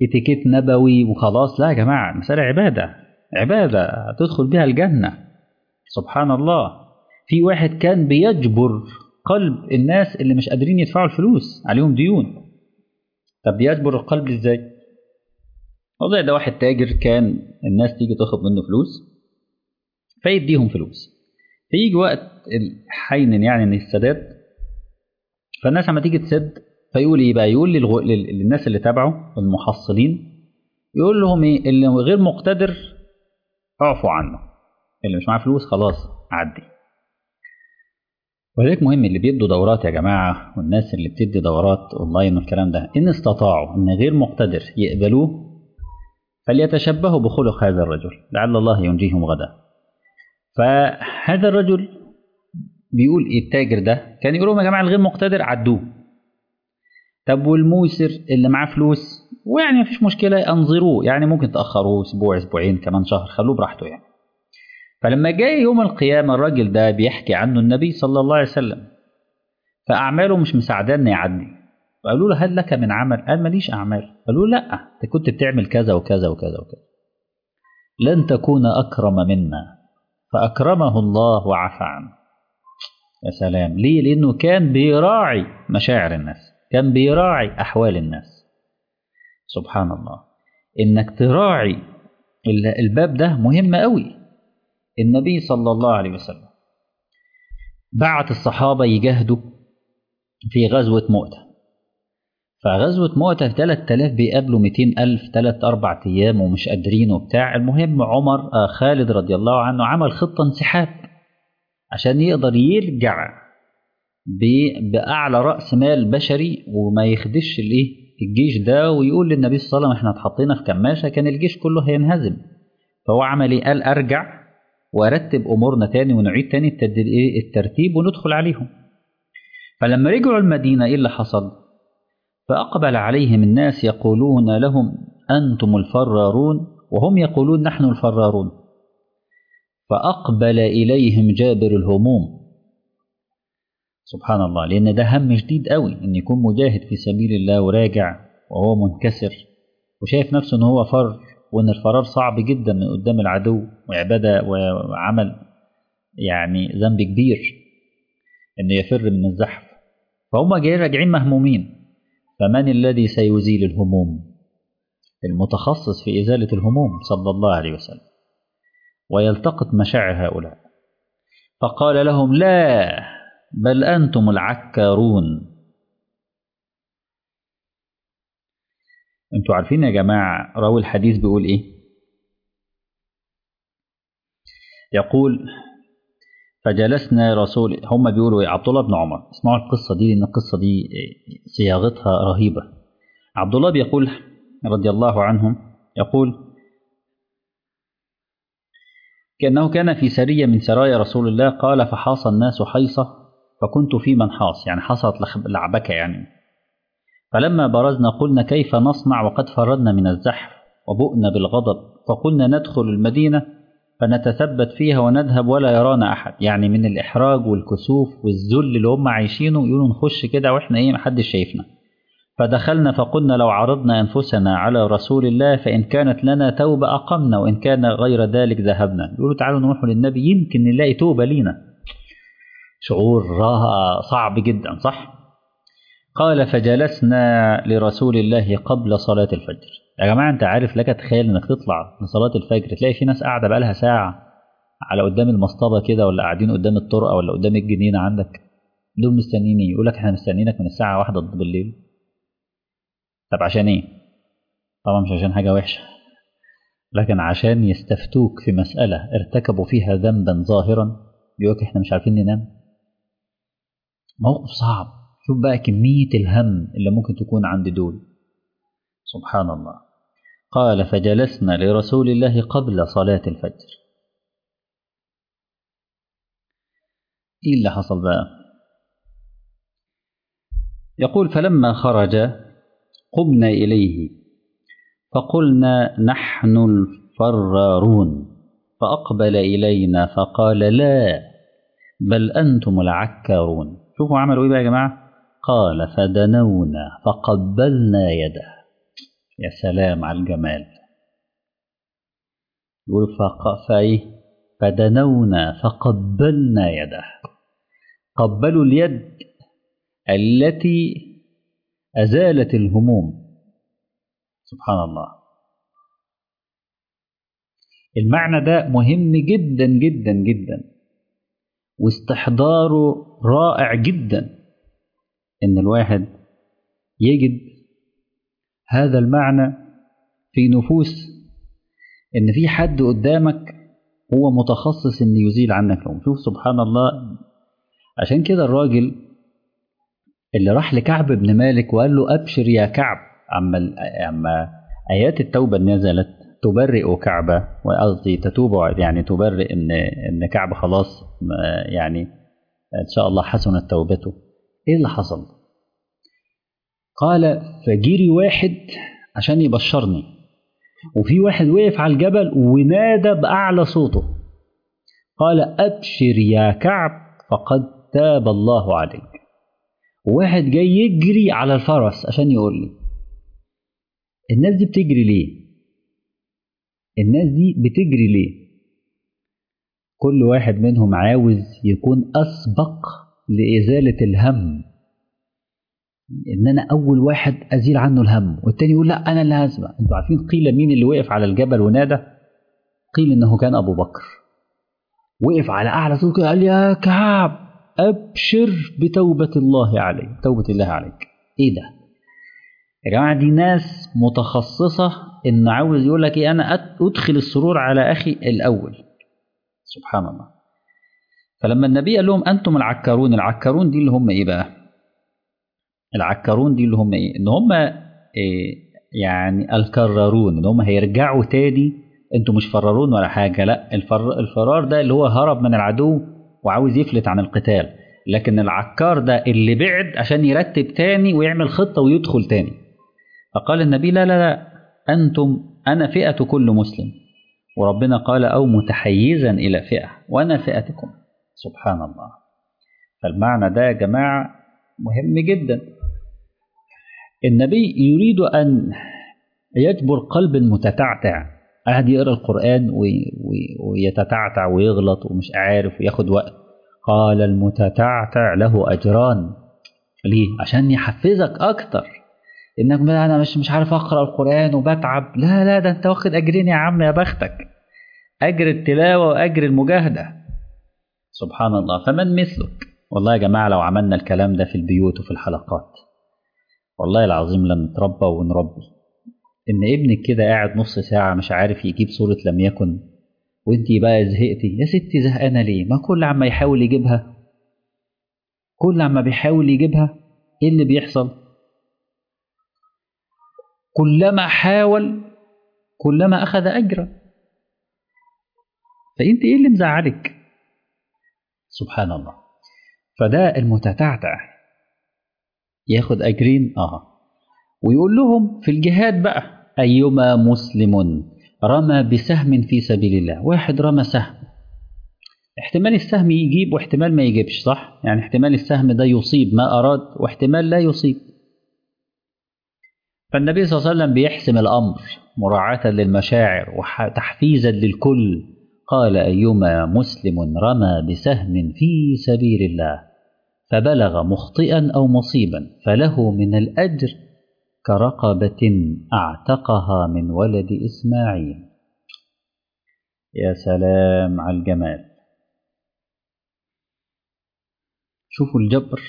اتيكيت نبوي وخلاص لا يا جماعة المسألة عبادة عبادة تدخل بها الجنة سبحان الله في واحد كان بيجبر قلب الناس اللي مش قادرين يدفعوا الفلوس عليهم ديون طب بيجبر القلب ازاي والله ده واحد تاجر كان الناس تيجي تاخد منه فلوس فيديهم فلوس فيجي وقت الحين يعني ان السداد فالناس لما تيجي تسد فيقول ايه بقى يقول للغو... للناس اللي تبعه المحصلين يقول لهم ايه اللي غير مقتدر اعفوا عنه اللي مش معاه فلوس خلاص عدي ولذلك مهم اللي بيدوا دورات يا جماعة والناس اللي بتدي دورات اونلاين والكلام ده ان استطاعوا ان غير مقتدر يقبلوه فليتشبهوا بخلق هذا الرجل لعل الله ينجيهم غدا فهذا الرجل بيقول ايه التاجر ده كان يقول لهم يا جماعه الغير مقتدر عدوه طب والموسر اللي معاه فلوس ويعني مفيش مشكله انظروه يعني ممكن تاخروه اسبوع اسبوعين كمان شهر خلوه براحته يعني فلما جاء يوم القيامه الراجل ده بيحكي عنه النبي صلى الله عليه وسلم فاعماله مش مساعدان يعدي فقالوا له هل لك من عمل قال ماليش اعمال قالوا له لا انت كنت بتعمل كذا وكذا وكذا وكذا لن تكون اكرم منا فاكرمه الله وعفى عنه يا سلام ليه لانه كان بيراعي مشاعر الناس كان بيراعي احوال الناس سبحان الله انك تراعي الباب ده مهم قوي النبي صلى الله عليه وسلم بعت الصحابه يجاهدوا في غزوه مؤته فغزوة مؤتة 3000 بيقابلوا 200000 3 4 أيام ومش قادرين وبتاع المهم عمر آه خالد رضي الله عنه عمل خطة انسحاب عشان يقدر يرجع بأعلى رأس مال بشري وما يخدش الإيه الجيش ده ويقول للنبي صلى الله عليه وسلم احنا اتحطينا في كماشة كان الجيش كله هينهزم فهو عمل ايه قال أرجع وأرتب أمورنا تاني ونعيد تاني الترتيب وندخل عليهم فلما رجعوا المدينة ايه اللي حصل؟ فأقبل عليهم الناس يقولون لهم أنتم الفرارون وهم يقولون نحن الفرارون فأقبل إليهم جابر الهموم سبحان الله لأن ده هم شديد قوي إن يكون مجاهد في سبيل الله وراجع وهو منكسر وشايف نفسه إن هو فر وإن الفرار صعب جدا من قدام العدو وعبادة وعمل يعني ذنب كبير إنه يفر من الزحف فهم جايين راجعين مهمومين فمن الذي سيزيل الهموم المتخصص في إزالة الهموم صلى الله عليه وسلم ويلتقط مشاعر هؤلاء فقال لهم لا بل أنتم العكارون انتوا عارفين يا جماعة راوي الحديث بيقول ايه يقول فجلسنا رسول هم بيقولوا ايه عبد الله بن عمر اسمعوا القصة دي لأن القصة دي صياغتها رهيبة عبد الله بيقول رضي الله عنه يقول كأنه كان في سرية من سرايا رسول الله قال فحاص الناس حيصة فكنت في من حاص يعني حصلت لعبكة يعني فلما برزنا قلنا كيف نصنع وقد فررنا من الزحف وبؤنا بالغضب فقلنا ندخل المدينة فنتثبت فيها ونذهب ولا يرانا أحد يعني من الإحراج والكسوف والذل اللي هم عايشينه يقولوا نخش كده وإحنا إيه محدش شايفنا فدخلنا فقلنا لو عرضنا أنفسنا على رسول الله فإن كانت لنا توبة أقمنا وإن كان غير ذلك ذهبنا يقولوا تعالوا نروح للنبي يمكن نلاقي توبة لينا شعور صعب جدا صح قال فجلسنا لرسول الله قبل صلاة الفجر يا جماعة أنت عارف لك تخيل إنك تطلع لصلاة الفجر تلاقي في ناس قاعدة بقالها ساعة على قدام المصطبة كده ولا قاعدين قدام الطرقة ولا قدام الجنينة عندك دول مستنيين ايه؟ يقول لك احنا مستنيينك من الساعة واحدة بالليل طب عشان ايه؟ طبعا مش عشان حاجة وحشة لكن عشان يستفتوك في مسألة ارتكبوا فيها ذنبا ظاهرا يقول احنا مش عارفين ننام موقف صعب شوف بقى كمية الهم اللي ممكن تكون عند دول سبحان الله قال فجلسنا لرسول الله قبل صلاة الفجر ايه اللي حصل بقى يقول فلما خرج قمنا إليه فقلنا نحن الفرارون فأقبل إلينا فقال لا بل أنتم العكارون شوفوا عملوا إيه بقى يا جماعة قال فدنونا فقبلنا يده يا سلام على الجمال يقول فايه فدنونا فقبلنا يده قبلوا اليد التي أزالت الهموم سبحان الله المعنى ده مهم جدا جدا جدا واستحضاره رائع جدا ان الواحد يجد هذا المعنى في نفوس ان في حد قدامك هو متخصص ان يزيل عنك الهموم شوف سبحان الله عشان كده الراجل اللي راح لكعب بن مالك وقال له ابشر يا كعب اما اما ايات التوبه نزلت تبرئ كعبه وقصدي تتوب يعني تبرئ ان ان كعب خلاص يعني ان شاء الله حسنت توبته ايه اللي حصل قال فجري واحد عشان يبشرني وفي واحد وقف على الجبل ونادى باعلى صوته قال ابشر يا كعب فقد تاب الله عليك وواحد جاي يجري على الفرس عشان يقول لي الناس دي بتجري ليه الناس دي بتجري ليه كل واحد منهم عاوز يكون أسبق لإزالة الهم إن أنا أول واحد أزيل عنه الهم والتاني يقول لا أنا اللي هسبق أنتوا عارفين قيل مين اللي وقف على الجبل ونادى قيل إنه كان أبو بكر وقف على أعلى صوت قال يا كعب أبشر بتوبة الله عليك توبة الله عليك إيه ده يا جماعة دي ناس متخصصة إن عاوز يقول لك إيه أنا أدخل السرور على أخي الأول سبحان الله فلما النبي قال لهم أنتم العكارون العكارون دي اللي هم إيه بقى العكارون دي اللي هم إيه إن هم إيه يعني الكرارون إن هم هيرجعوا تاني أنتم مش فرارون ولا حاجة لا الفر الفرار ده اللي هو هرب من العدو وعاوز يفلت عن القتال لكن العكار ده اللي بعد عشان يرتب تاني ويعمل خطة ويدخل تاني فقال النبي لا لا لا أنتم أنا فئة كل مسلم وربنا قال أو متحيزا إلى فئة وأنا فئتكم سبحان الله فالمعنى ده يا جماعة مهم جدا النبي يريد أن يجبر قلب متتعتع قاعد يقرا القرآن ويتتعتع ويغلط ومش عارف وياخد وقت قال المتتعتع له أجران ليه؟ عشان يحفزك أكتر إنك أنا مش مش عارف أقرأ القرآن وبتعب لا لا ده أنت واخد أجرين يا عم يا بختك أجر التلاوة وأجر المجاهدة سبحان الله فمن مثلك والله يا جماعة لو عملنا الكلام ده في البيوت وفي الحلقات والله العظيم لنتربى ونربي ان ابنك كده قاعد نص ساعة مش عارف يجيب صورة لم يكن وانتي بقى زهقتي يا ستي زهقانة ليه ما كل عما يحاول يجيبها كل عما بيحاول يجيبها ايه اللي بيحصل كلما حاول كلما أخذ أجرا فأنت إيه اللي مزعلك سبحان الله فده المتتعتع ياخد أجرين آه ويقول لهم في الجهاد بقى أيما مسلم رمى بسهم في سبيل الله واحد رمى سهم احتمال السهم يجيب واحتمال ما يجيبش صح يعني احتمال السهم ده يصيب ما أراد واحتمال لا يصيب فالنبي صلى الله عليه وسلم بيحسم الأمر مراعاة للمشاعر وتحفيزا للكل قال أيما مسلم رمى بسهم في سبيل الله فبلغ مخطئا أو مصيبا فله من الأجر كرقبة أعتقها من ولد إسماعيل يا سلام على الجمال شوفوا الجبر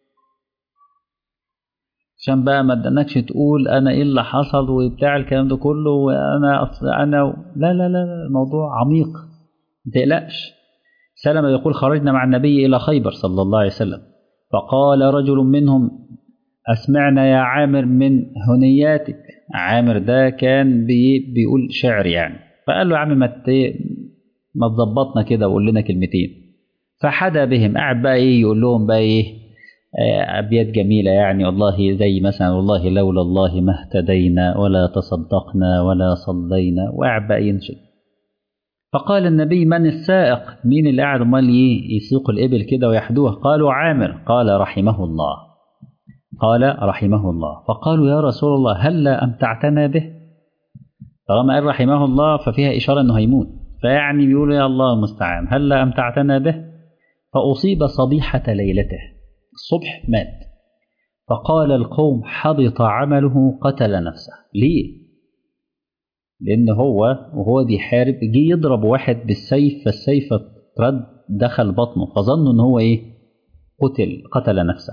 عشان بقى ما ادناكش تقول انا ايه اللي حصل وبتاع الكلام ده كله وانا اصل انا و... لا لا لا الموضوع عميق ما تقلقش سلمة يقول خرجنا مع النبي الى خيبر صلى الله عليه وسلم فقال رجل منهم اسمعنا يا عامر من هنياتك عامر ده كان بي بيقول شعر يعني فقال له يا عم ما ما تظبطنا كده وقول لنا كلمتين فحدا بهم قاعد بقى ايه يقول لهم بقى ايه أبيات جميلة يعني والله زي مثلا والله لولا الله ما اهتدينا ولا تصدقنا ولا صلينا وقاعد بقى ينشد فقال النبي من السائق مين اللي قاعد امال ايه يسوق الإبل كده ويحدوها قالوا عامر قال رحمه الله قال رحمه الله فقالوا يا رسول الله هلا أمتعتنا به طالما قال رحمه الله ففيها إشارة أنه هيموت فيعني بيقول يا الله المستعان هلا أمتعتنا به فأصيب صبيحة ليلته الصبح مات فقال القوم حبط عمله قتل نفسه ليه لأن هو وهو بيحارب جه يضرب واحد بالسيف فالسيف رد دخل بطنه فظنوا ان هو ايه قتل قتل نفسه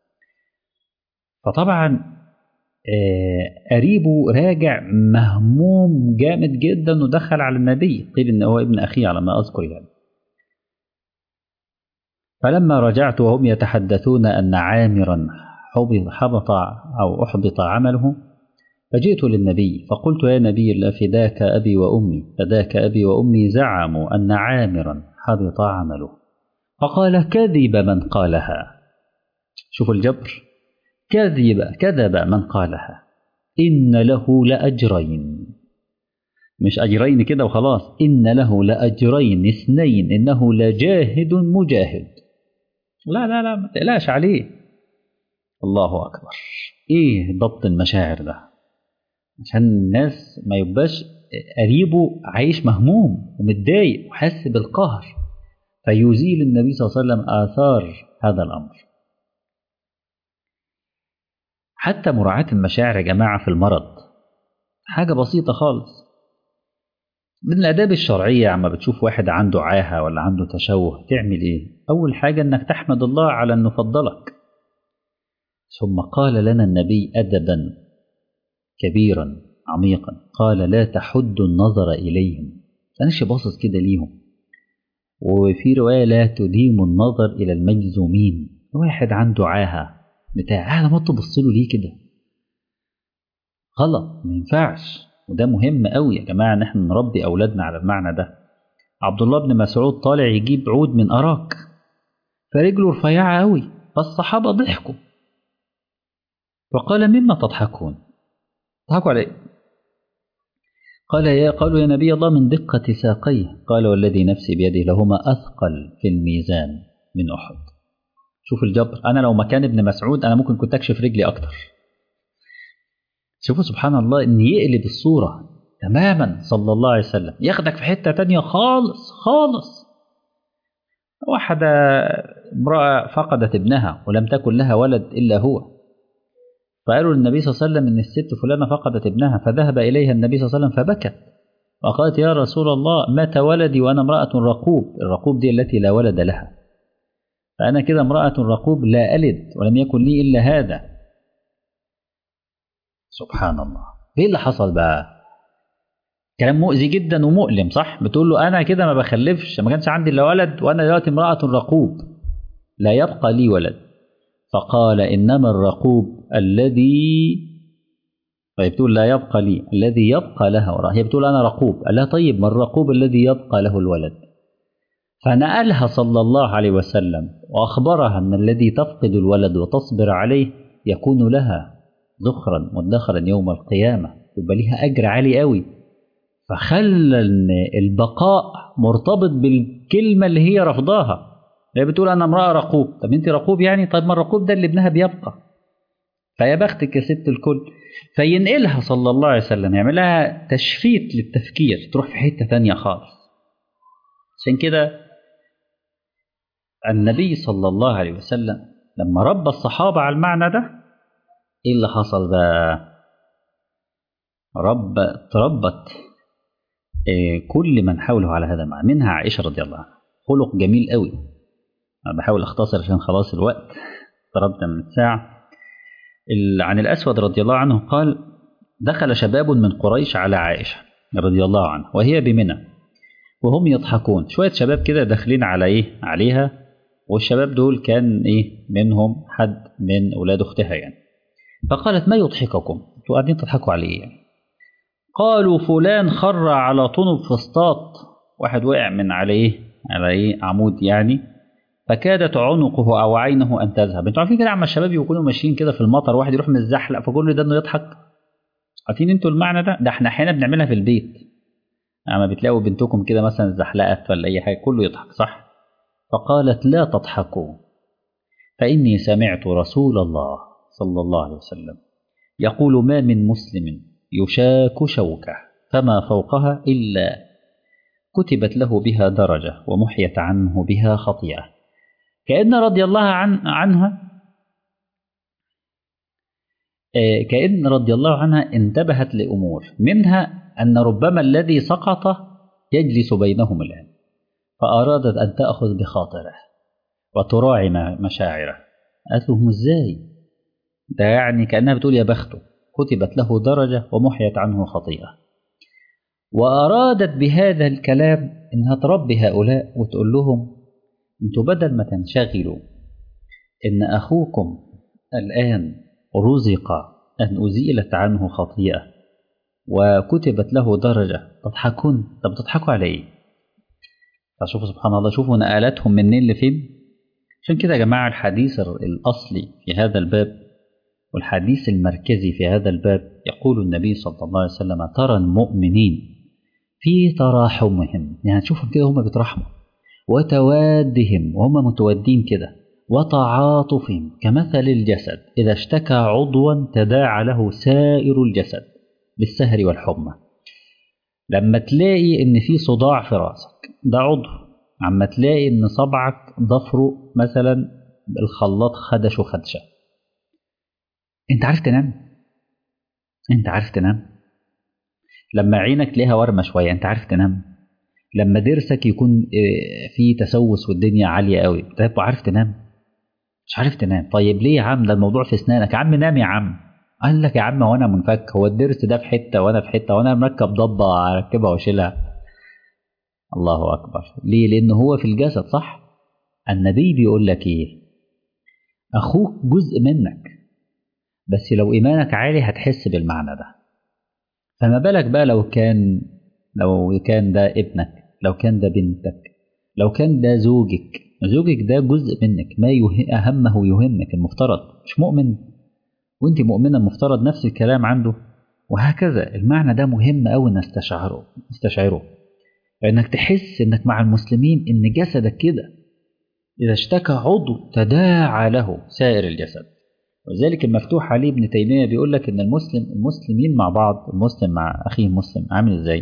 فطبعا آه قريبه راجع مهموم جامد جدا ودخل على النبي قيل ان هو ابن اخيه على ما اذكر يعني فلما رجعت وهم يتحدثون ان عامرا حبط او احبط عمله فجئت للنبي فقلت يا نبي الله فداك ابي وامي فداك ابي وامي زعموا ان عامرا حبط عمله فقال كذب من قالها شوفوا الجبر كذب كذب من قالها إن له لأجرين مش أجرين كده وخلاص إن له لأجرين اثنين إنه لجاهد مجاهد لا لا لا ما تقلقش عليه الله أكبر إيه ضبط المشاعر ده عشان الناس ما يبقاش قريبه عايش مهموم ومتضايق وحاسس بالقهر فيزيل النبي صلى الله عليه وسلم آثار هذا الأمر حتى مراعاة المشاعر يا جماعة في المرض حاجة بسيطة خالص من الآداب الشرعية عما بتشوف واحد عنده عاهة ولا عنده تشوه تعمل إيه؟ أول حاجة إنك تحمد الله على إنه فضلك ثم قال لنا النبي أدبا كبيرا عميقا قال لا تحد النظر إليهم أناش باصص كده ليهم وفي رواية لا تديم النظر إلى المجزومين واحد عنده عاهة بتاع أنا ما تبص له ليه كده غلط ما ينفعش وده مهم قوي يا جماعة إن احنا نربي أولادنا على المعنى ده عبد الله بن مسعود طالع يجيب عود من أراك فرجله رفيعة قوي فالصحابة ضحكوا فقال مما تضحكون تضحكوا على ايه قال يا قالوا يا نبي الله من دقة ساقيه قال والذي نفسي بيده لهما أثقل في الميزان من أحد شوف الجبر أنا لو مكان ابن مسعود أنا ممكن كنت أكشف رجلي أكتر شوفوا سبحان الله إن يقلب الصورة تماما صلى الله عليه وسلم ياخدك في حتة تانية خالص خالص واحدة امرأة فقدت ابنها ولم تكن لها ولد إلا هو فقالوا للنبي صلى الله عليه وسلم ان الست فلانه فقدت ابنها فذهب اليها النبي صلى الله عليه وسلم فبكت وقالت يا رسول الله مات ولدي وانا امراه رقوب الرقوب دي التي لا ولد لها فانا كده امراه رقوب لا الد ولم يكن لي الا هذا سبحان الله ايه اللي حصل بقى كلام مؤذي جدا ومؤلم صح بتقول له انا كده ما بخلفش ما كانش عندي الا ولد وانا دلوقتي امراه رقوب لا يبقى لي ولد فقال إنما الرقوب الذي طيب تقول لا يبقى لي الذي يبقى لها وراه هي بتقول أنا رقوب قال لها طيب ما الرقوب الذي يبقى له الولد فنقلها صلى الله عليه وسلم وأخبرها أن الذي تفقد الولد وتصبر عليه يكون لها ذخرا مدخرا يوم القيامة يبقى ليها أجر عالي قوي فخلى البقاء مرتبط بالكلمة اللي هي رفضاها هي بتقول انا امراه رقوب طب انت رقوب يعني طيب ما الرقوب ده اللي ابنها بيبقى فيا بختك يا ست الكل فينقلها صلى الله عليه وسلم يعملها تشفيت للتفكير تروح في حته ثانيه خالص عشان كده النبي صلى الله عليه وسلم لما ربى الصحابه على المعنى ده ايه اللي حصل بقى رب تربت كل من حوله على هذا المعنى منها عائشه رضي الله عنها خلق جميل قوي أنا بحاول أختصر عشان خلاص الوقت اقتربنا من الساعة عن الأسود رضي الله عنه قال دخل شباب من قريش على عائشة رضي الله عنها وهي بمنى وهم يضحكون شوية شباب كده داخلين على إيه عليها والشباب دول كان إيه منهم حد من أولاد أختها يعني فقالت ما يضحككم انتوا قاعدين تضحكوا على إيه يعني قالوا فلان خر على طنب فسطاط واحد وقع من على إيه على إيه عمود يعني فكادت عنقه او عينه ان تذهب انتوا عارفين كده عم الشباب يكونوا ماشيين كده في المطر واحد يروح متزحلق فكل ده انه يضحك عارفين انتوا المعنى ده ده احنا احيانا بنعملها في البيت اما بتلاقوا بنتكم كده مثلا زحلقت ولا اي حاجه كله يضحك صح فقالت لا تضحكوا فاني سمعت رسول الله صلى الله عليه وسلم يقول ما من مسلم يشاك شوكة فما فوقها إلا كتبت له بها درجة ومحيت عنه بها خطيئة كأن رضي الله عن عنها كأن رضي الله عنها انتبهت لأمور منها أن ربما الذي سقط يجلس بينهم الآن فأرادت أن تأخذ بخاطره وتراعي مشاعره قالت له ازاي ده يعني كأنها بتقول يا بخته كتبت له درجة ومحيت عنه خطيئة وأرادت بهذا الكلام إنها تربي هؤلاء وتقول لهم أنتوا بدل ما تنشغلوا إن أخوكم الآن رزق أن أزيلت عنه خطيئة وكتبت له درجة تضحكون طب تضحكوا على إيه؟ فشوفوا سبحان الله شوفوا نقلتهم منين لفين عشان كده يا جماعة الحديث الأصلي في هذا الباب والحديث المركزي في هذا الباب يقول النبي صلى الله عليه وسلم ترى المؤمنين في تراحمهم يعني تشوفهم كده هم بيترحموا وتوادهم وهم متودين كده وتعاطفهم كمثل الجسد إذا اشتكى عضوا تداعى له سائر الجسد بالسهر والحمى لما تلاقي ان في صداع في راسك ده عضو عما تلاقي ان صبعك ضفره مثلا الخلاط خدشه خدشه انت عارف تنام انت عارف تنام لما عينك تلاقيها ورمه شويه انت عارف تنام لما ضرسك يكون فيه تسوس والدنيا عاليه قوي طيب عارف تنام مش عارف تنام طيب ليه يا عم ده الموضوع في اسنانك يا عم نام يا عم قال لك يا عم وانا منفك هو الضرس ده في حته وانا في حته وانا مركب ضبه اركبها واشيلها الله اكبر ليه لان هو في الجسد صح النبي بيقول لك ايه اخوك جزء منك بس لو ايمانك عالي هتحس بالمعنى ده فما بالك بقى لو كان لو كان ده ابنك لو كان ده بنتك لو كان ده زوجك زوجك ده جزء منك ما يه... اهمه يهمك المفترض مش مؤمن وانت مؤمنه المفترض نفس الكلام عنده وهكذا المعنى ده مهم قوي نستشعره نستشعره انك تحس انك مع المسلمين ان جسدك كده اذا اشتكى عضو تداعى له سائر الجسد ولذلك المفتوح علي ابن تيميه بيقول لك ان المسلم المسلمين مع بعض المسلم مع اخيه المسلم عامل ازاي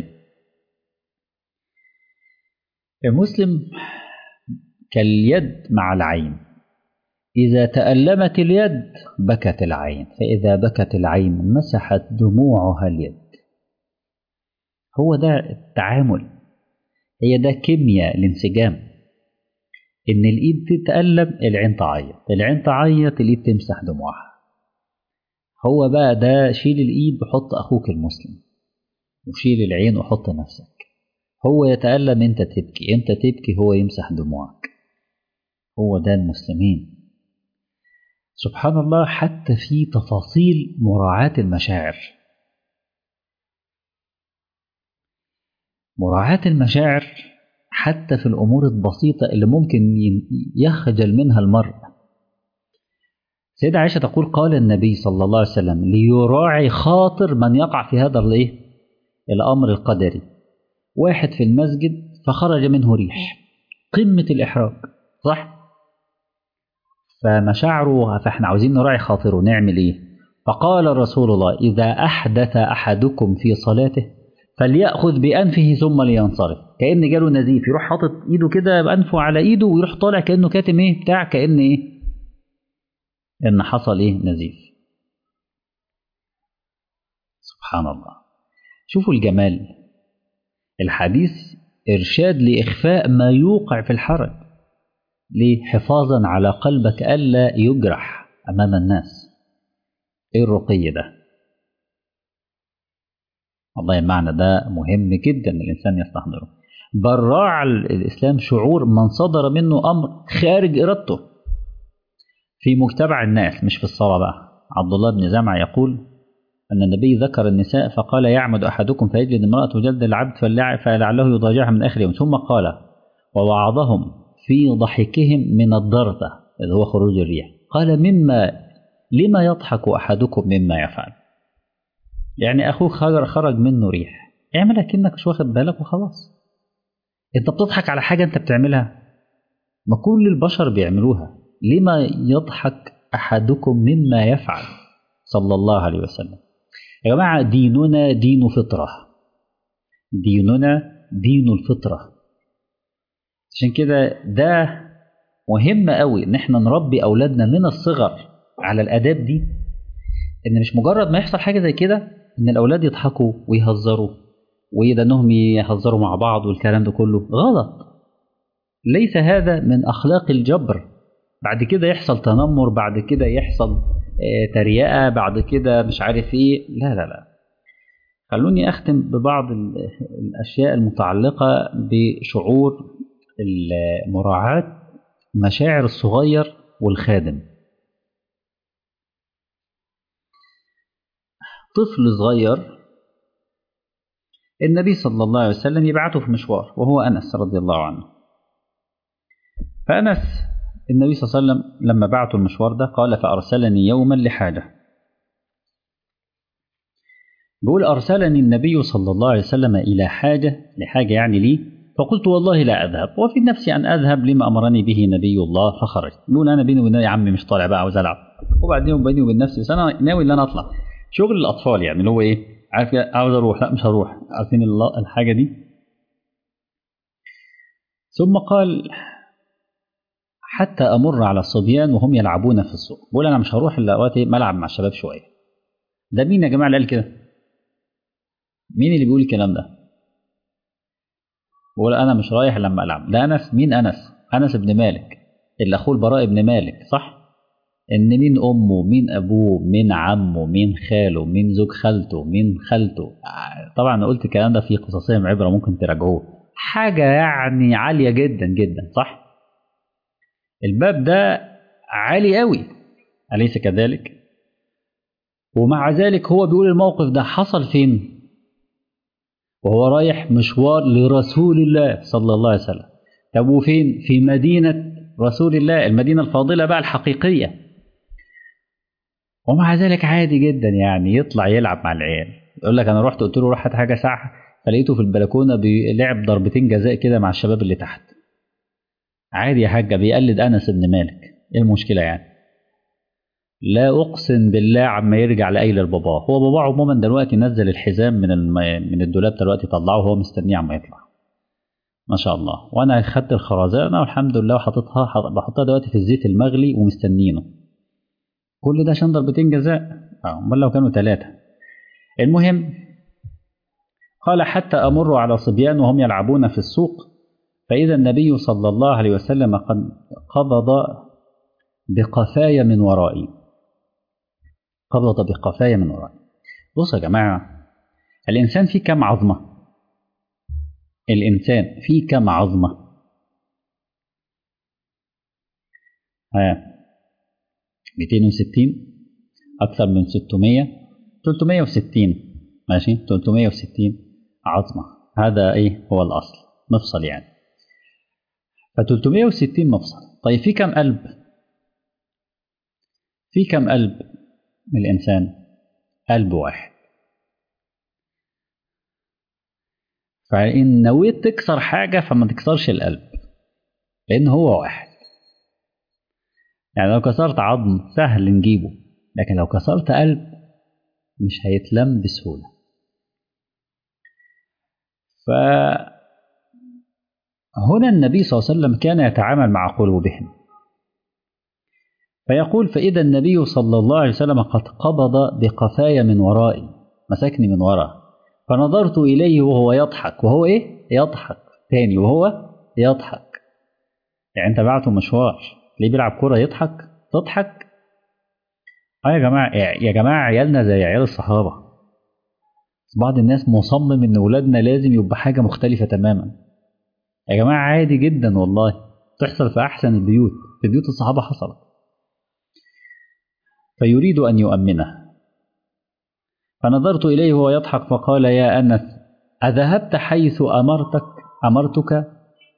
المسلم كاليد مع العين إذا تألمت اليد بكت العين فإذا بكت العين مسحت دموعها اليد هو ده التعامل هي ده كيمياء الانسجام إن الإيد تتألم العين تعيط العين تعيط الإيد تمسح دموعها هو بقى ده شيل الإيد وحط أخوك المسلم وشيل العين وحط نفسك هو يتألم أنت تبكي أنت تبكي هو يمسح دموعك هو ده المسلمين سبحان الله حتى في تفاصيل مراعاة المشاعر مراعاة المشاعر حتى في الأمور البسيطة اللي ممكن يخجل منها المرء سيدة عائشة تقول قال النبي صلى الله عليه وسلم ليراعي خاطر من يقع في هذا الايه الأمر القدري واحد في المسجد فخرج منه ريح قمة الإحراج صح؟ فمشاعره فاحنا عاوزين نراعي خاطره نعمل ايه فقال رسول الله اذا احدث احدكم في صلاته فليأخذ بأنفه ثم لينصرف كأن جاله نزيف يروح حاطط ايده كده بأنفه على ايده ويروح طالع كأنه كاتم ايه بتاع كأن ايه ان حصل ايه نزيف سبحان الله شوفوا الجمال الحديث إرشاد لإخفاء ما يوقع في الحرج ليه حفاظا على قلبك ألا يجرح أمام الناس إيه الرقي ده والله المعنى ده مهم جدا الإنسان يستحضره بل راعى الإسلام شعور من صدر منه أمر خارج إرادته في مجتمع الناس مش في الصلاة بقى عبد الله بن زمعة يقول أن النبي ذكر النساء فقال يعمد أحدكم فيجلد امرأة جلد العبد فلعله يضاجعها من آخر يوم ثم قال ووعظهم في ضحكهم من الضربة إذ هو خروج الريح قال مما لما يضحك أحدكم مما يفعل يعني أخوك خرج, خرج منه ريح اعمل كأنك مش واخد بالك وخلاص أنت بتضحك على حاجة أنت بتعملها ما كل البشر بيعملوها لما يضحك أحدكم مما يفعل صلى الله عليه وسلم يا جماعة ديننا دين فطرة ديننا دين الفطرة عشان كده ده مهم قوي ان احنا نربي اولادنا من الصغر على الاداب دي ان مش مجرد ما يحصل حاجه زي كده ان الاولاد يضحكوا ويهزروا وده انهم يهزروا مع بعض والكلام ده كله غلط ليس هذا من اخلاق الجبر بعد كده يحصل تنمر بعد كده يحصل آه تريقه بعد كده مش عارف ايه لا لا لا خلوني اختم ببعض الاشياء المتعلقه بشعور مراعاه مشاعر الصغير والخادم طفل صغير النبي صلى الله عليه وسلم يبعته في مشوار وهو أنس رضي الله عنه فأنس النبي صلى الله عليه وسلم لما بعته المشوار ده قال فأرسلني يوما لحاجة بيقول أرسلني النبي صلى الله عليه وسلم إلى حاجة لحاجة يعني لي فقلت والله لا أذهب وفي نفسي أن أذهب لما أمرني به نبي الله فخرجت يقول أنا بيني وبين يا عمي مش طالع بقى عاوز ألعب وبعدين بيني وبين نفسي بس أنا ناوي إن أنا أطلع شغل الأطفال يعني اللي هو إيه عارف عاوز أروح لا مش هروح عارفين الحاجة دي ثم قال حتى أمر على الصبيان وهم يلعبون في السوق بقول أنا مش هروح إلا وقت ملعب مع الشباب شوية ده مين يا جماعة اللي قال كده مين اللي بيقول الكلام ده بقول انا مش رايح لما العب ده انس مين انس انس بن مالك اللي اخوه البراء بن مالك صح ان مين امه مين ابوه مين عمه مين خاله مين زوج خالته مين خالته طبعا انا قلت الكلام ده في قصصية عبره ممكن تراجعوه حاجه يعني عاليه جدا جدا صح الباب ده عالي قوي اليس كذلك ومع ذلك هو بيقول الموقف ده حصل فين وهو رايح مشوار لرسول الله صلى الله عليه وسلم طب وفين في مدينة رسول الله المدينة الفاضلة بقى الحقيقية ومع ذلك عادي جدا يعني يطلع يلعب مع العيال يقول لك انا رحت قلت له روح هات حاجه ساعه فلقيته في البلكونه بيلعب ضربتين جزاء كده مع الشباب اللي تحت عادي يا حاجه بيقلد انس بن مالك ايه المشكله يعني لا اقسم بالله عما يرجع لايل الباباه هو باباه عموما دلوقتي نزل الحزام من الم... من الدولاب دلوقتي طلعه وهو مستنيه عما يطلع ما شاء الله وانا خدت الخرزانه والحمد لله وحاططها بحطها دلوقتي في الزيت المغلي ومستنينه كل ده عشان ضربتين جزاء اه امال لو كانوا ثلاثه المهم قال حتى امر على صبيان وهم يلعبون في السوق فاذا النبي صلى الله عليه وسلم قد قبض بقفايا من ورائي قبض بقفايا من ورائي بصوا يا جماعه الانسان فيه كم عظمه الانسان فيه كم عظمه ها 260 أكثر من 600 360 ماشي 360 عظمة هذا إيه هو الأصل مفصل يعني ف 360 مفصل طيب في كم قلب؟ في كم قلب من الإنسان؟ قلب واحد فإن نويت تكسر حاجة فما تكسرش القلب لأن هو واحد يعني لو كسرت عظم سهل نجيبه لكن لو كسرت قلب مش هيتلم بسهولة فهنا النبي صلى الله عليه وسلم كان يتعامل مع قلوبهم فيقول فإذا النبي صلى الله عليه وسلم قد قبض بقفايا من ورائي مسكني من وراء فنظرت إليه وهو يضحك وهو إيه؟ يضحك تاني وهو يضحك يعني أنت بعته مشوار ليه بيلعب كورة يضحك تضحك اه يا جماعة يا جماعة عيالنا زي عيال الصحابة بعض الناس مصمم ان ولادنا لازم يبقى حاجة مختلفة تماما يا جماعة عادي جدا والله تحصل في أحسن البيوت في بيوت الصحابة حصلت فيريد أن يؤمنه فنظرت إليه وهو يضحك فقال يا أنس أذهبت حيث أمرتك أمرتك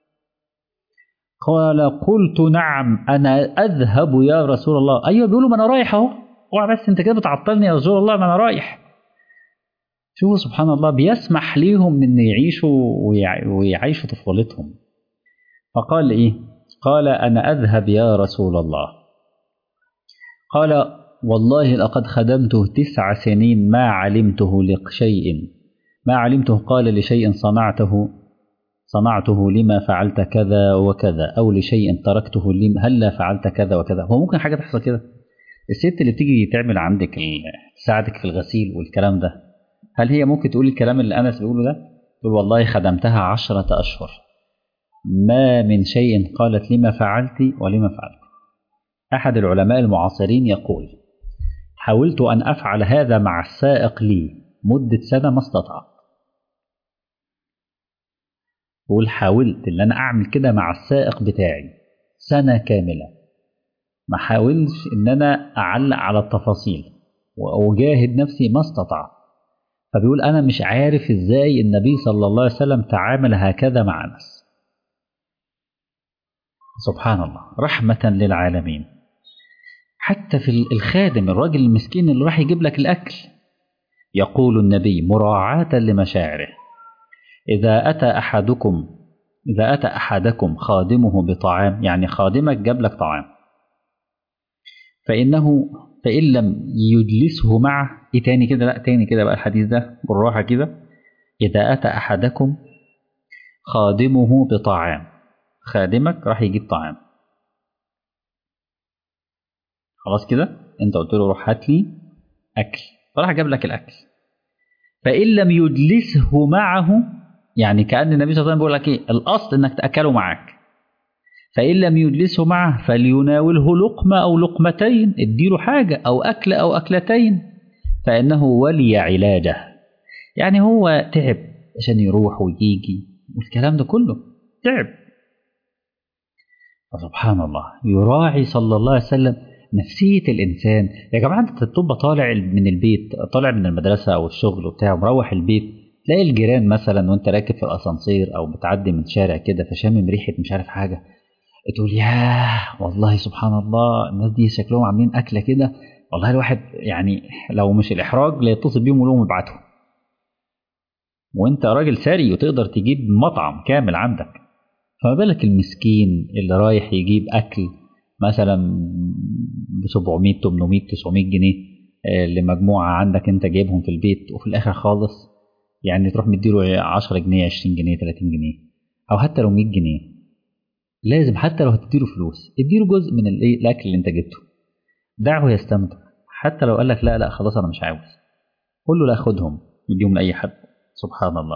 قال قلت نعم انا اذهب يا رسول الله ايوه بيقولوا ما انا رايح اهو اوعى بس انت كده بتعطلني يا رسول الله ما انا رايح شوفوا سبحان الله بيسمح ليهم ان يعيشوا ويعيشوا طفولتهم فقال ايه قال انا اذهب يا رسول الله قال والله لقد خدمته تسع سنين ما علمته لشيء ما علمته قال لشيء صنعته صنعته لما فعلت كذا وكذا أو لشيء تركته لما هلا فعلت كذا وكذا هو ممكن حاجة تحصل كده الست اللي بتيجي تعمل عندك تساعدك في الغسيل والكلام ده هل هي ممكن تقول الكلام اللي أنس بيقوله ده تقول والله خدمتها عشرة أشهر ما من شيء قالت لما فعلت ولما فعلت أحد العلماء المعاصرين يقول حاولت أن أفعل هذا مع السائق لي مدة سنة ما استطعت بقول حاولت ان انا اعمل كده مع السائق بتاعي سنة كاملة ما حاولش ان انا اعلق على التفاصيل واجاهد نفسي ما استطعت فبيقول انا مش عارف ازاي النبي صلى الله عليه وسلم تعامل هكذا مع انس سبحان الله رحمة للعالمين حتى في الخادم الراجل المسكين اللي راح يجيب لك الأكل يقول النبي مراعاة لمشاعره إذا أتى أحدكم إذا أتى أحدكم خادمه بطعام يعني خادمك جاب لك طعام فإنه فإن لم يجلسه معه إيه تاني كده لا تاني كده بقى الحديث ده بالراحة كده إذا أتى أحدكم خادمه بطعام خادمك راح يجيب طعام خلاص كده انت قلت له روح هات لي اكل فراح جاب لك الاكل فان لم يجلسه معه يعني كان النبي صلى الله عليه وسلم بيقول لك ايه الاصل انك تاكله معاك فان لم يجلسه معه فليناوله لقمه او لقمتين اديله حاجه او اكل او اكلتين فانه ولي علاجه يعني هو تعب عشان يروح ويجي والكلام ده كله تعب فسبحان الله يراعي صلى الله عليه وسلم نفسية الإنسان يا جماعة أنت تبقى طالع من البيت طالع من المدرسة أو الشغل وبتاع ومروح البيت تلاقي الجيران مثلا وأنت راكب في الأسانسير أو بتعدي من شارع كده فشامم ريحة مش عارف حاجة تقول ياه والله سبحان الله الناس دي شكلهم عاملين أكلة كده والله الواحد يعني لو مش الإحراج لا يتصل بيهم ويقول لهم ابعتهم وأنت راجل ثري وتقدر تجيب مطعم كامل عندك فما بالك المسكين اللي رايح يجيب أكل مثلا ب 700 800 900 جنيه لمجموعة عندك أنت جايبهم في البيت وفي الآخر خالص يعني تروح مديله 10 جنيه 20 جنيه 30 جنيه أو حتى لو 100 جنيه لازم حتى لو هتديله فلوس اديله جزء من الأكل اللي أنت جبته دعه يستمتع حتى لو قال لك لا لا خلاص أنا مش عاوز قول له لا خدهم اديهم لأي حد سبحان الله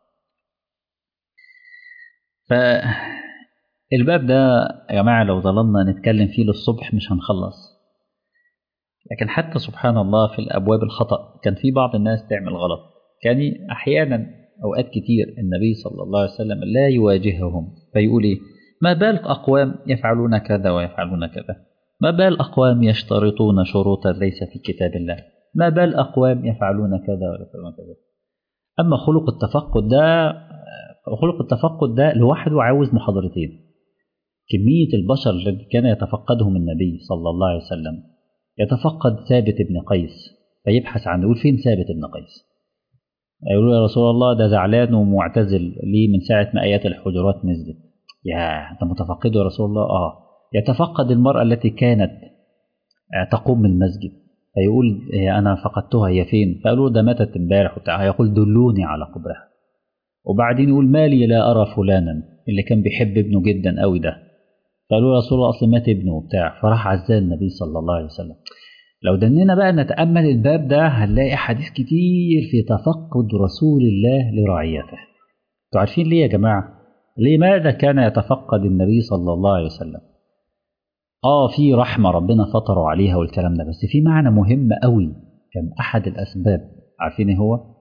فالباب ده يا جماعة لو ظللنا نتكلم فيه للصبح مش هنخلص لكن حتى سبحان الله في الأبواب الخطأ كان في بعض الناس تعمل غلط كان أحيانا أوقات كتير النبي صلى الله عليه وسلم لا يواجههم فيقول إيه ما بال أقوام يفعلون كذا ويفعلون كذا ما بال أقوام يشترطون شروطا ليس في كتاب الله ما بال أقوام يفعلون كذا ويفعلون كذا أما خلق التفقد ده خلق التفقد ده لوحده عاوز محاضرتين كمية البشر الذي كان يتفقدهم النبي صلى الله عليه وسلم يتفقد ثابت بن قيس فيبحث عنه يقول فين ثابت بن قيس يقول يا رسول الله ده زعلان ومعتزل ليه من ساعة ما آيات الحجرات نزلت يا أنت متفقده يا رسول الله آه يتفقد المرأة التي كانت تقوم من المسجد فيقول أنا فقدتها هي فين فقالوا ده ماتت امبارح وبتاع يقول دلوني على قبرها وبعدين يقول مالي لا أرى فلانا اللي كان بيحب ابنه جدا قوي ده فقالوا يا رسول الله أصل مات ابنه وبتاع فراح عزاه النبي صلى الله عليه وسلم لو دنينا بقى نتأمل الباب ده هنلاقي أحاديث كتير في تفقد رسول الله لرعيته انتوا عارفين ليه يا جماعة لماذا كان يتفقد النبي صلى الله عليه وسلم اه في رحمة ربنا فطروا عليها والكلام ده بس في معنى مهم قوي كان أحد الأسباب عارفين ايه هو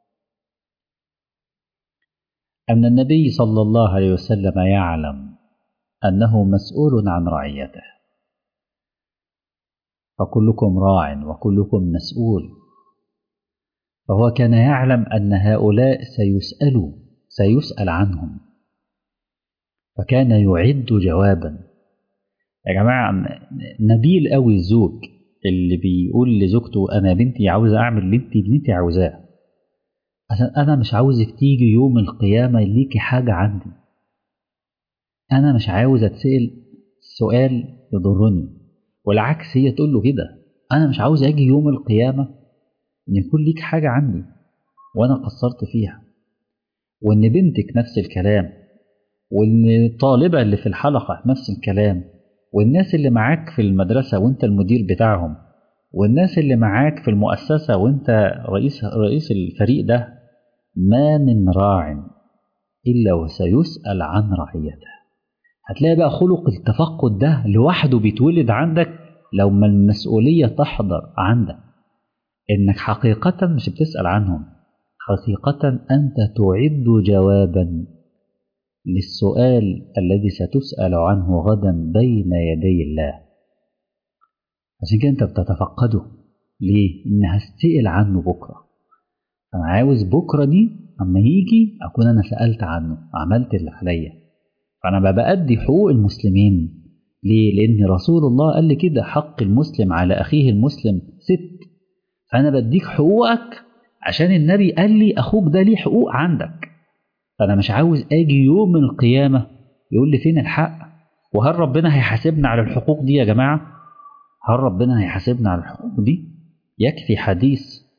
أن النبي صلى الله عليه وسلم يعلم أنه مسؤول عن رعيته فكلكم راع وكلكم مسؤول فهو كان يعلم أن هؤلاء سيسألوا سيسأل عنهم فكان يعد جوابا يا جماعة نبيل قوي الزوج اللي بيقول لزوجته أنا بنتي عاوزة أعمل اللي انت اللي انت عاوزاه عشان أنا مش عاوزك تيجي يوم القيامة ليكي حاجة عندي أنا مش عاوز أتسأل سؤال يضرني والعكس هي تقول له كده انا مش عاوز اجي يوم القيامه ان يكون ليك حاجه عندي وانا قصرت فيها وان بنتك نفس الكلام وان الطالبه اللي في الحلقه نفس الكلام والناس اللي معاك في المدرسه وانت المدير بتاعهم والناس اللي معاك في المؤسسه وانت رئيس رئيس الفريق ده ما من راع الا وسيسال عن رعيته هتلاقي بقى خلق التفقد ده لوحده بيتولد عندك لو ما المسؤوليه تحضر عندك انك حقيقه مش بتسال عنهم حقيقة أنت تعد جوابا للسؤال الذي ستسأل عنه غدا بين يدي الله عشان كده أنت بتتفقده ليه؟ إن هستئل عنه بكرة أنا عاوز بكرة دي أما يجي أكون أنا سألت عنه عملت اللي عليا فأنا بقى بأدي حقوق المسلمين ليه؟ لأن رسول الله قال لي كده حق المسلم على أخيه المسلم ست فأنا بديك حقوقك عشان النبي قال لي اخوك ده ليه حقوق عندك فانا مش عاوز اجي يوم القيامه يقول لي فين الحق وهل ربنا هيحاسبنا على الحقوق دي يا جماعه هل ربنا هيحاسبنا على الحقوق دي يكفي حديث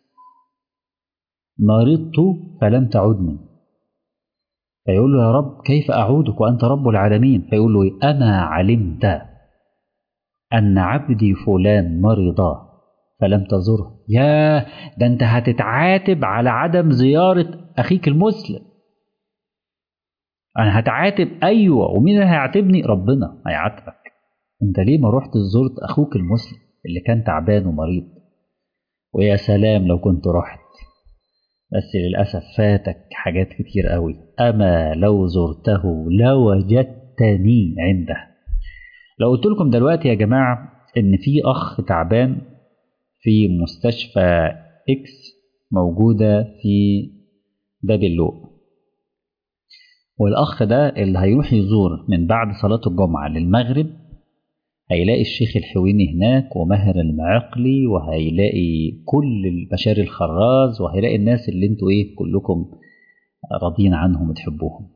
مرضت فلم تعدني فيقول له يا رب كيف اعودك وانت رب العالمين فيقول له اما علمت ان عبدي فلان مرض فلم تزره يا ده انت هتتعاتب على عدم زيارة أخيك المسلم أنا هتعاتب أيوة ومين اللي هيعاتبني ربنا هيعاتبك انت ليه ما رحت زرت أخوك المسلم اللي كان تعبان ومريض ويا سلام لو كنت رحت بس للأسف فاتك حاجات كتير قوي أما لو زرته لوجدتني عنده لو قلت لكم دلوقتي يا جماعة إن في أخ تعبان في مستشفى إكس موجودة في باب اللوق والأخ ده اللي هيروح يزور من بعد صلاة الجمعة للمغرب هيلاقي الشيخ الحويني هناك وماهر المعقلي وهيلاقي كل البشار الخراز وهيلاقي الناس اللي انتوا ايه كلكم راضيين عنهم وتحبوهم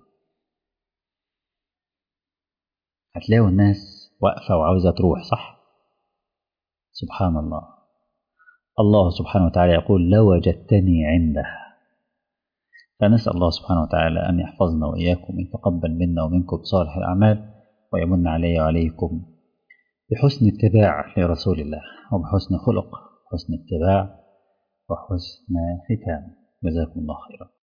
هتلاقوا الناس واقفة وعاوزة تروح صح سبحان الله الله سبحانه وتعالى يقول لوجدتني عنده فنسأل الله سبحانه وتعالى أن يحفظنا وإياكم ويتقبل منا ومنكم صالح الأعمال ويمن علي وعليكم بحسن اتباع لرسول الله وبحسن خلق حسن اتباع وحسن ختام جزاكم الله خيرا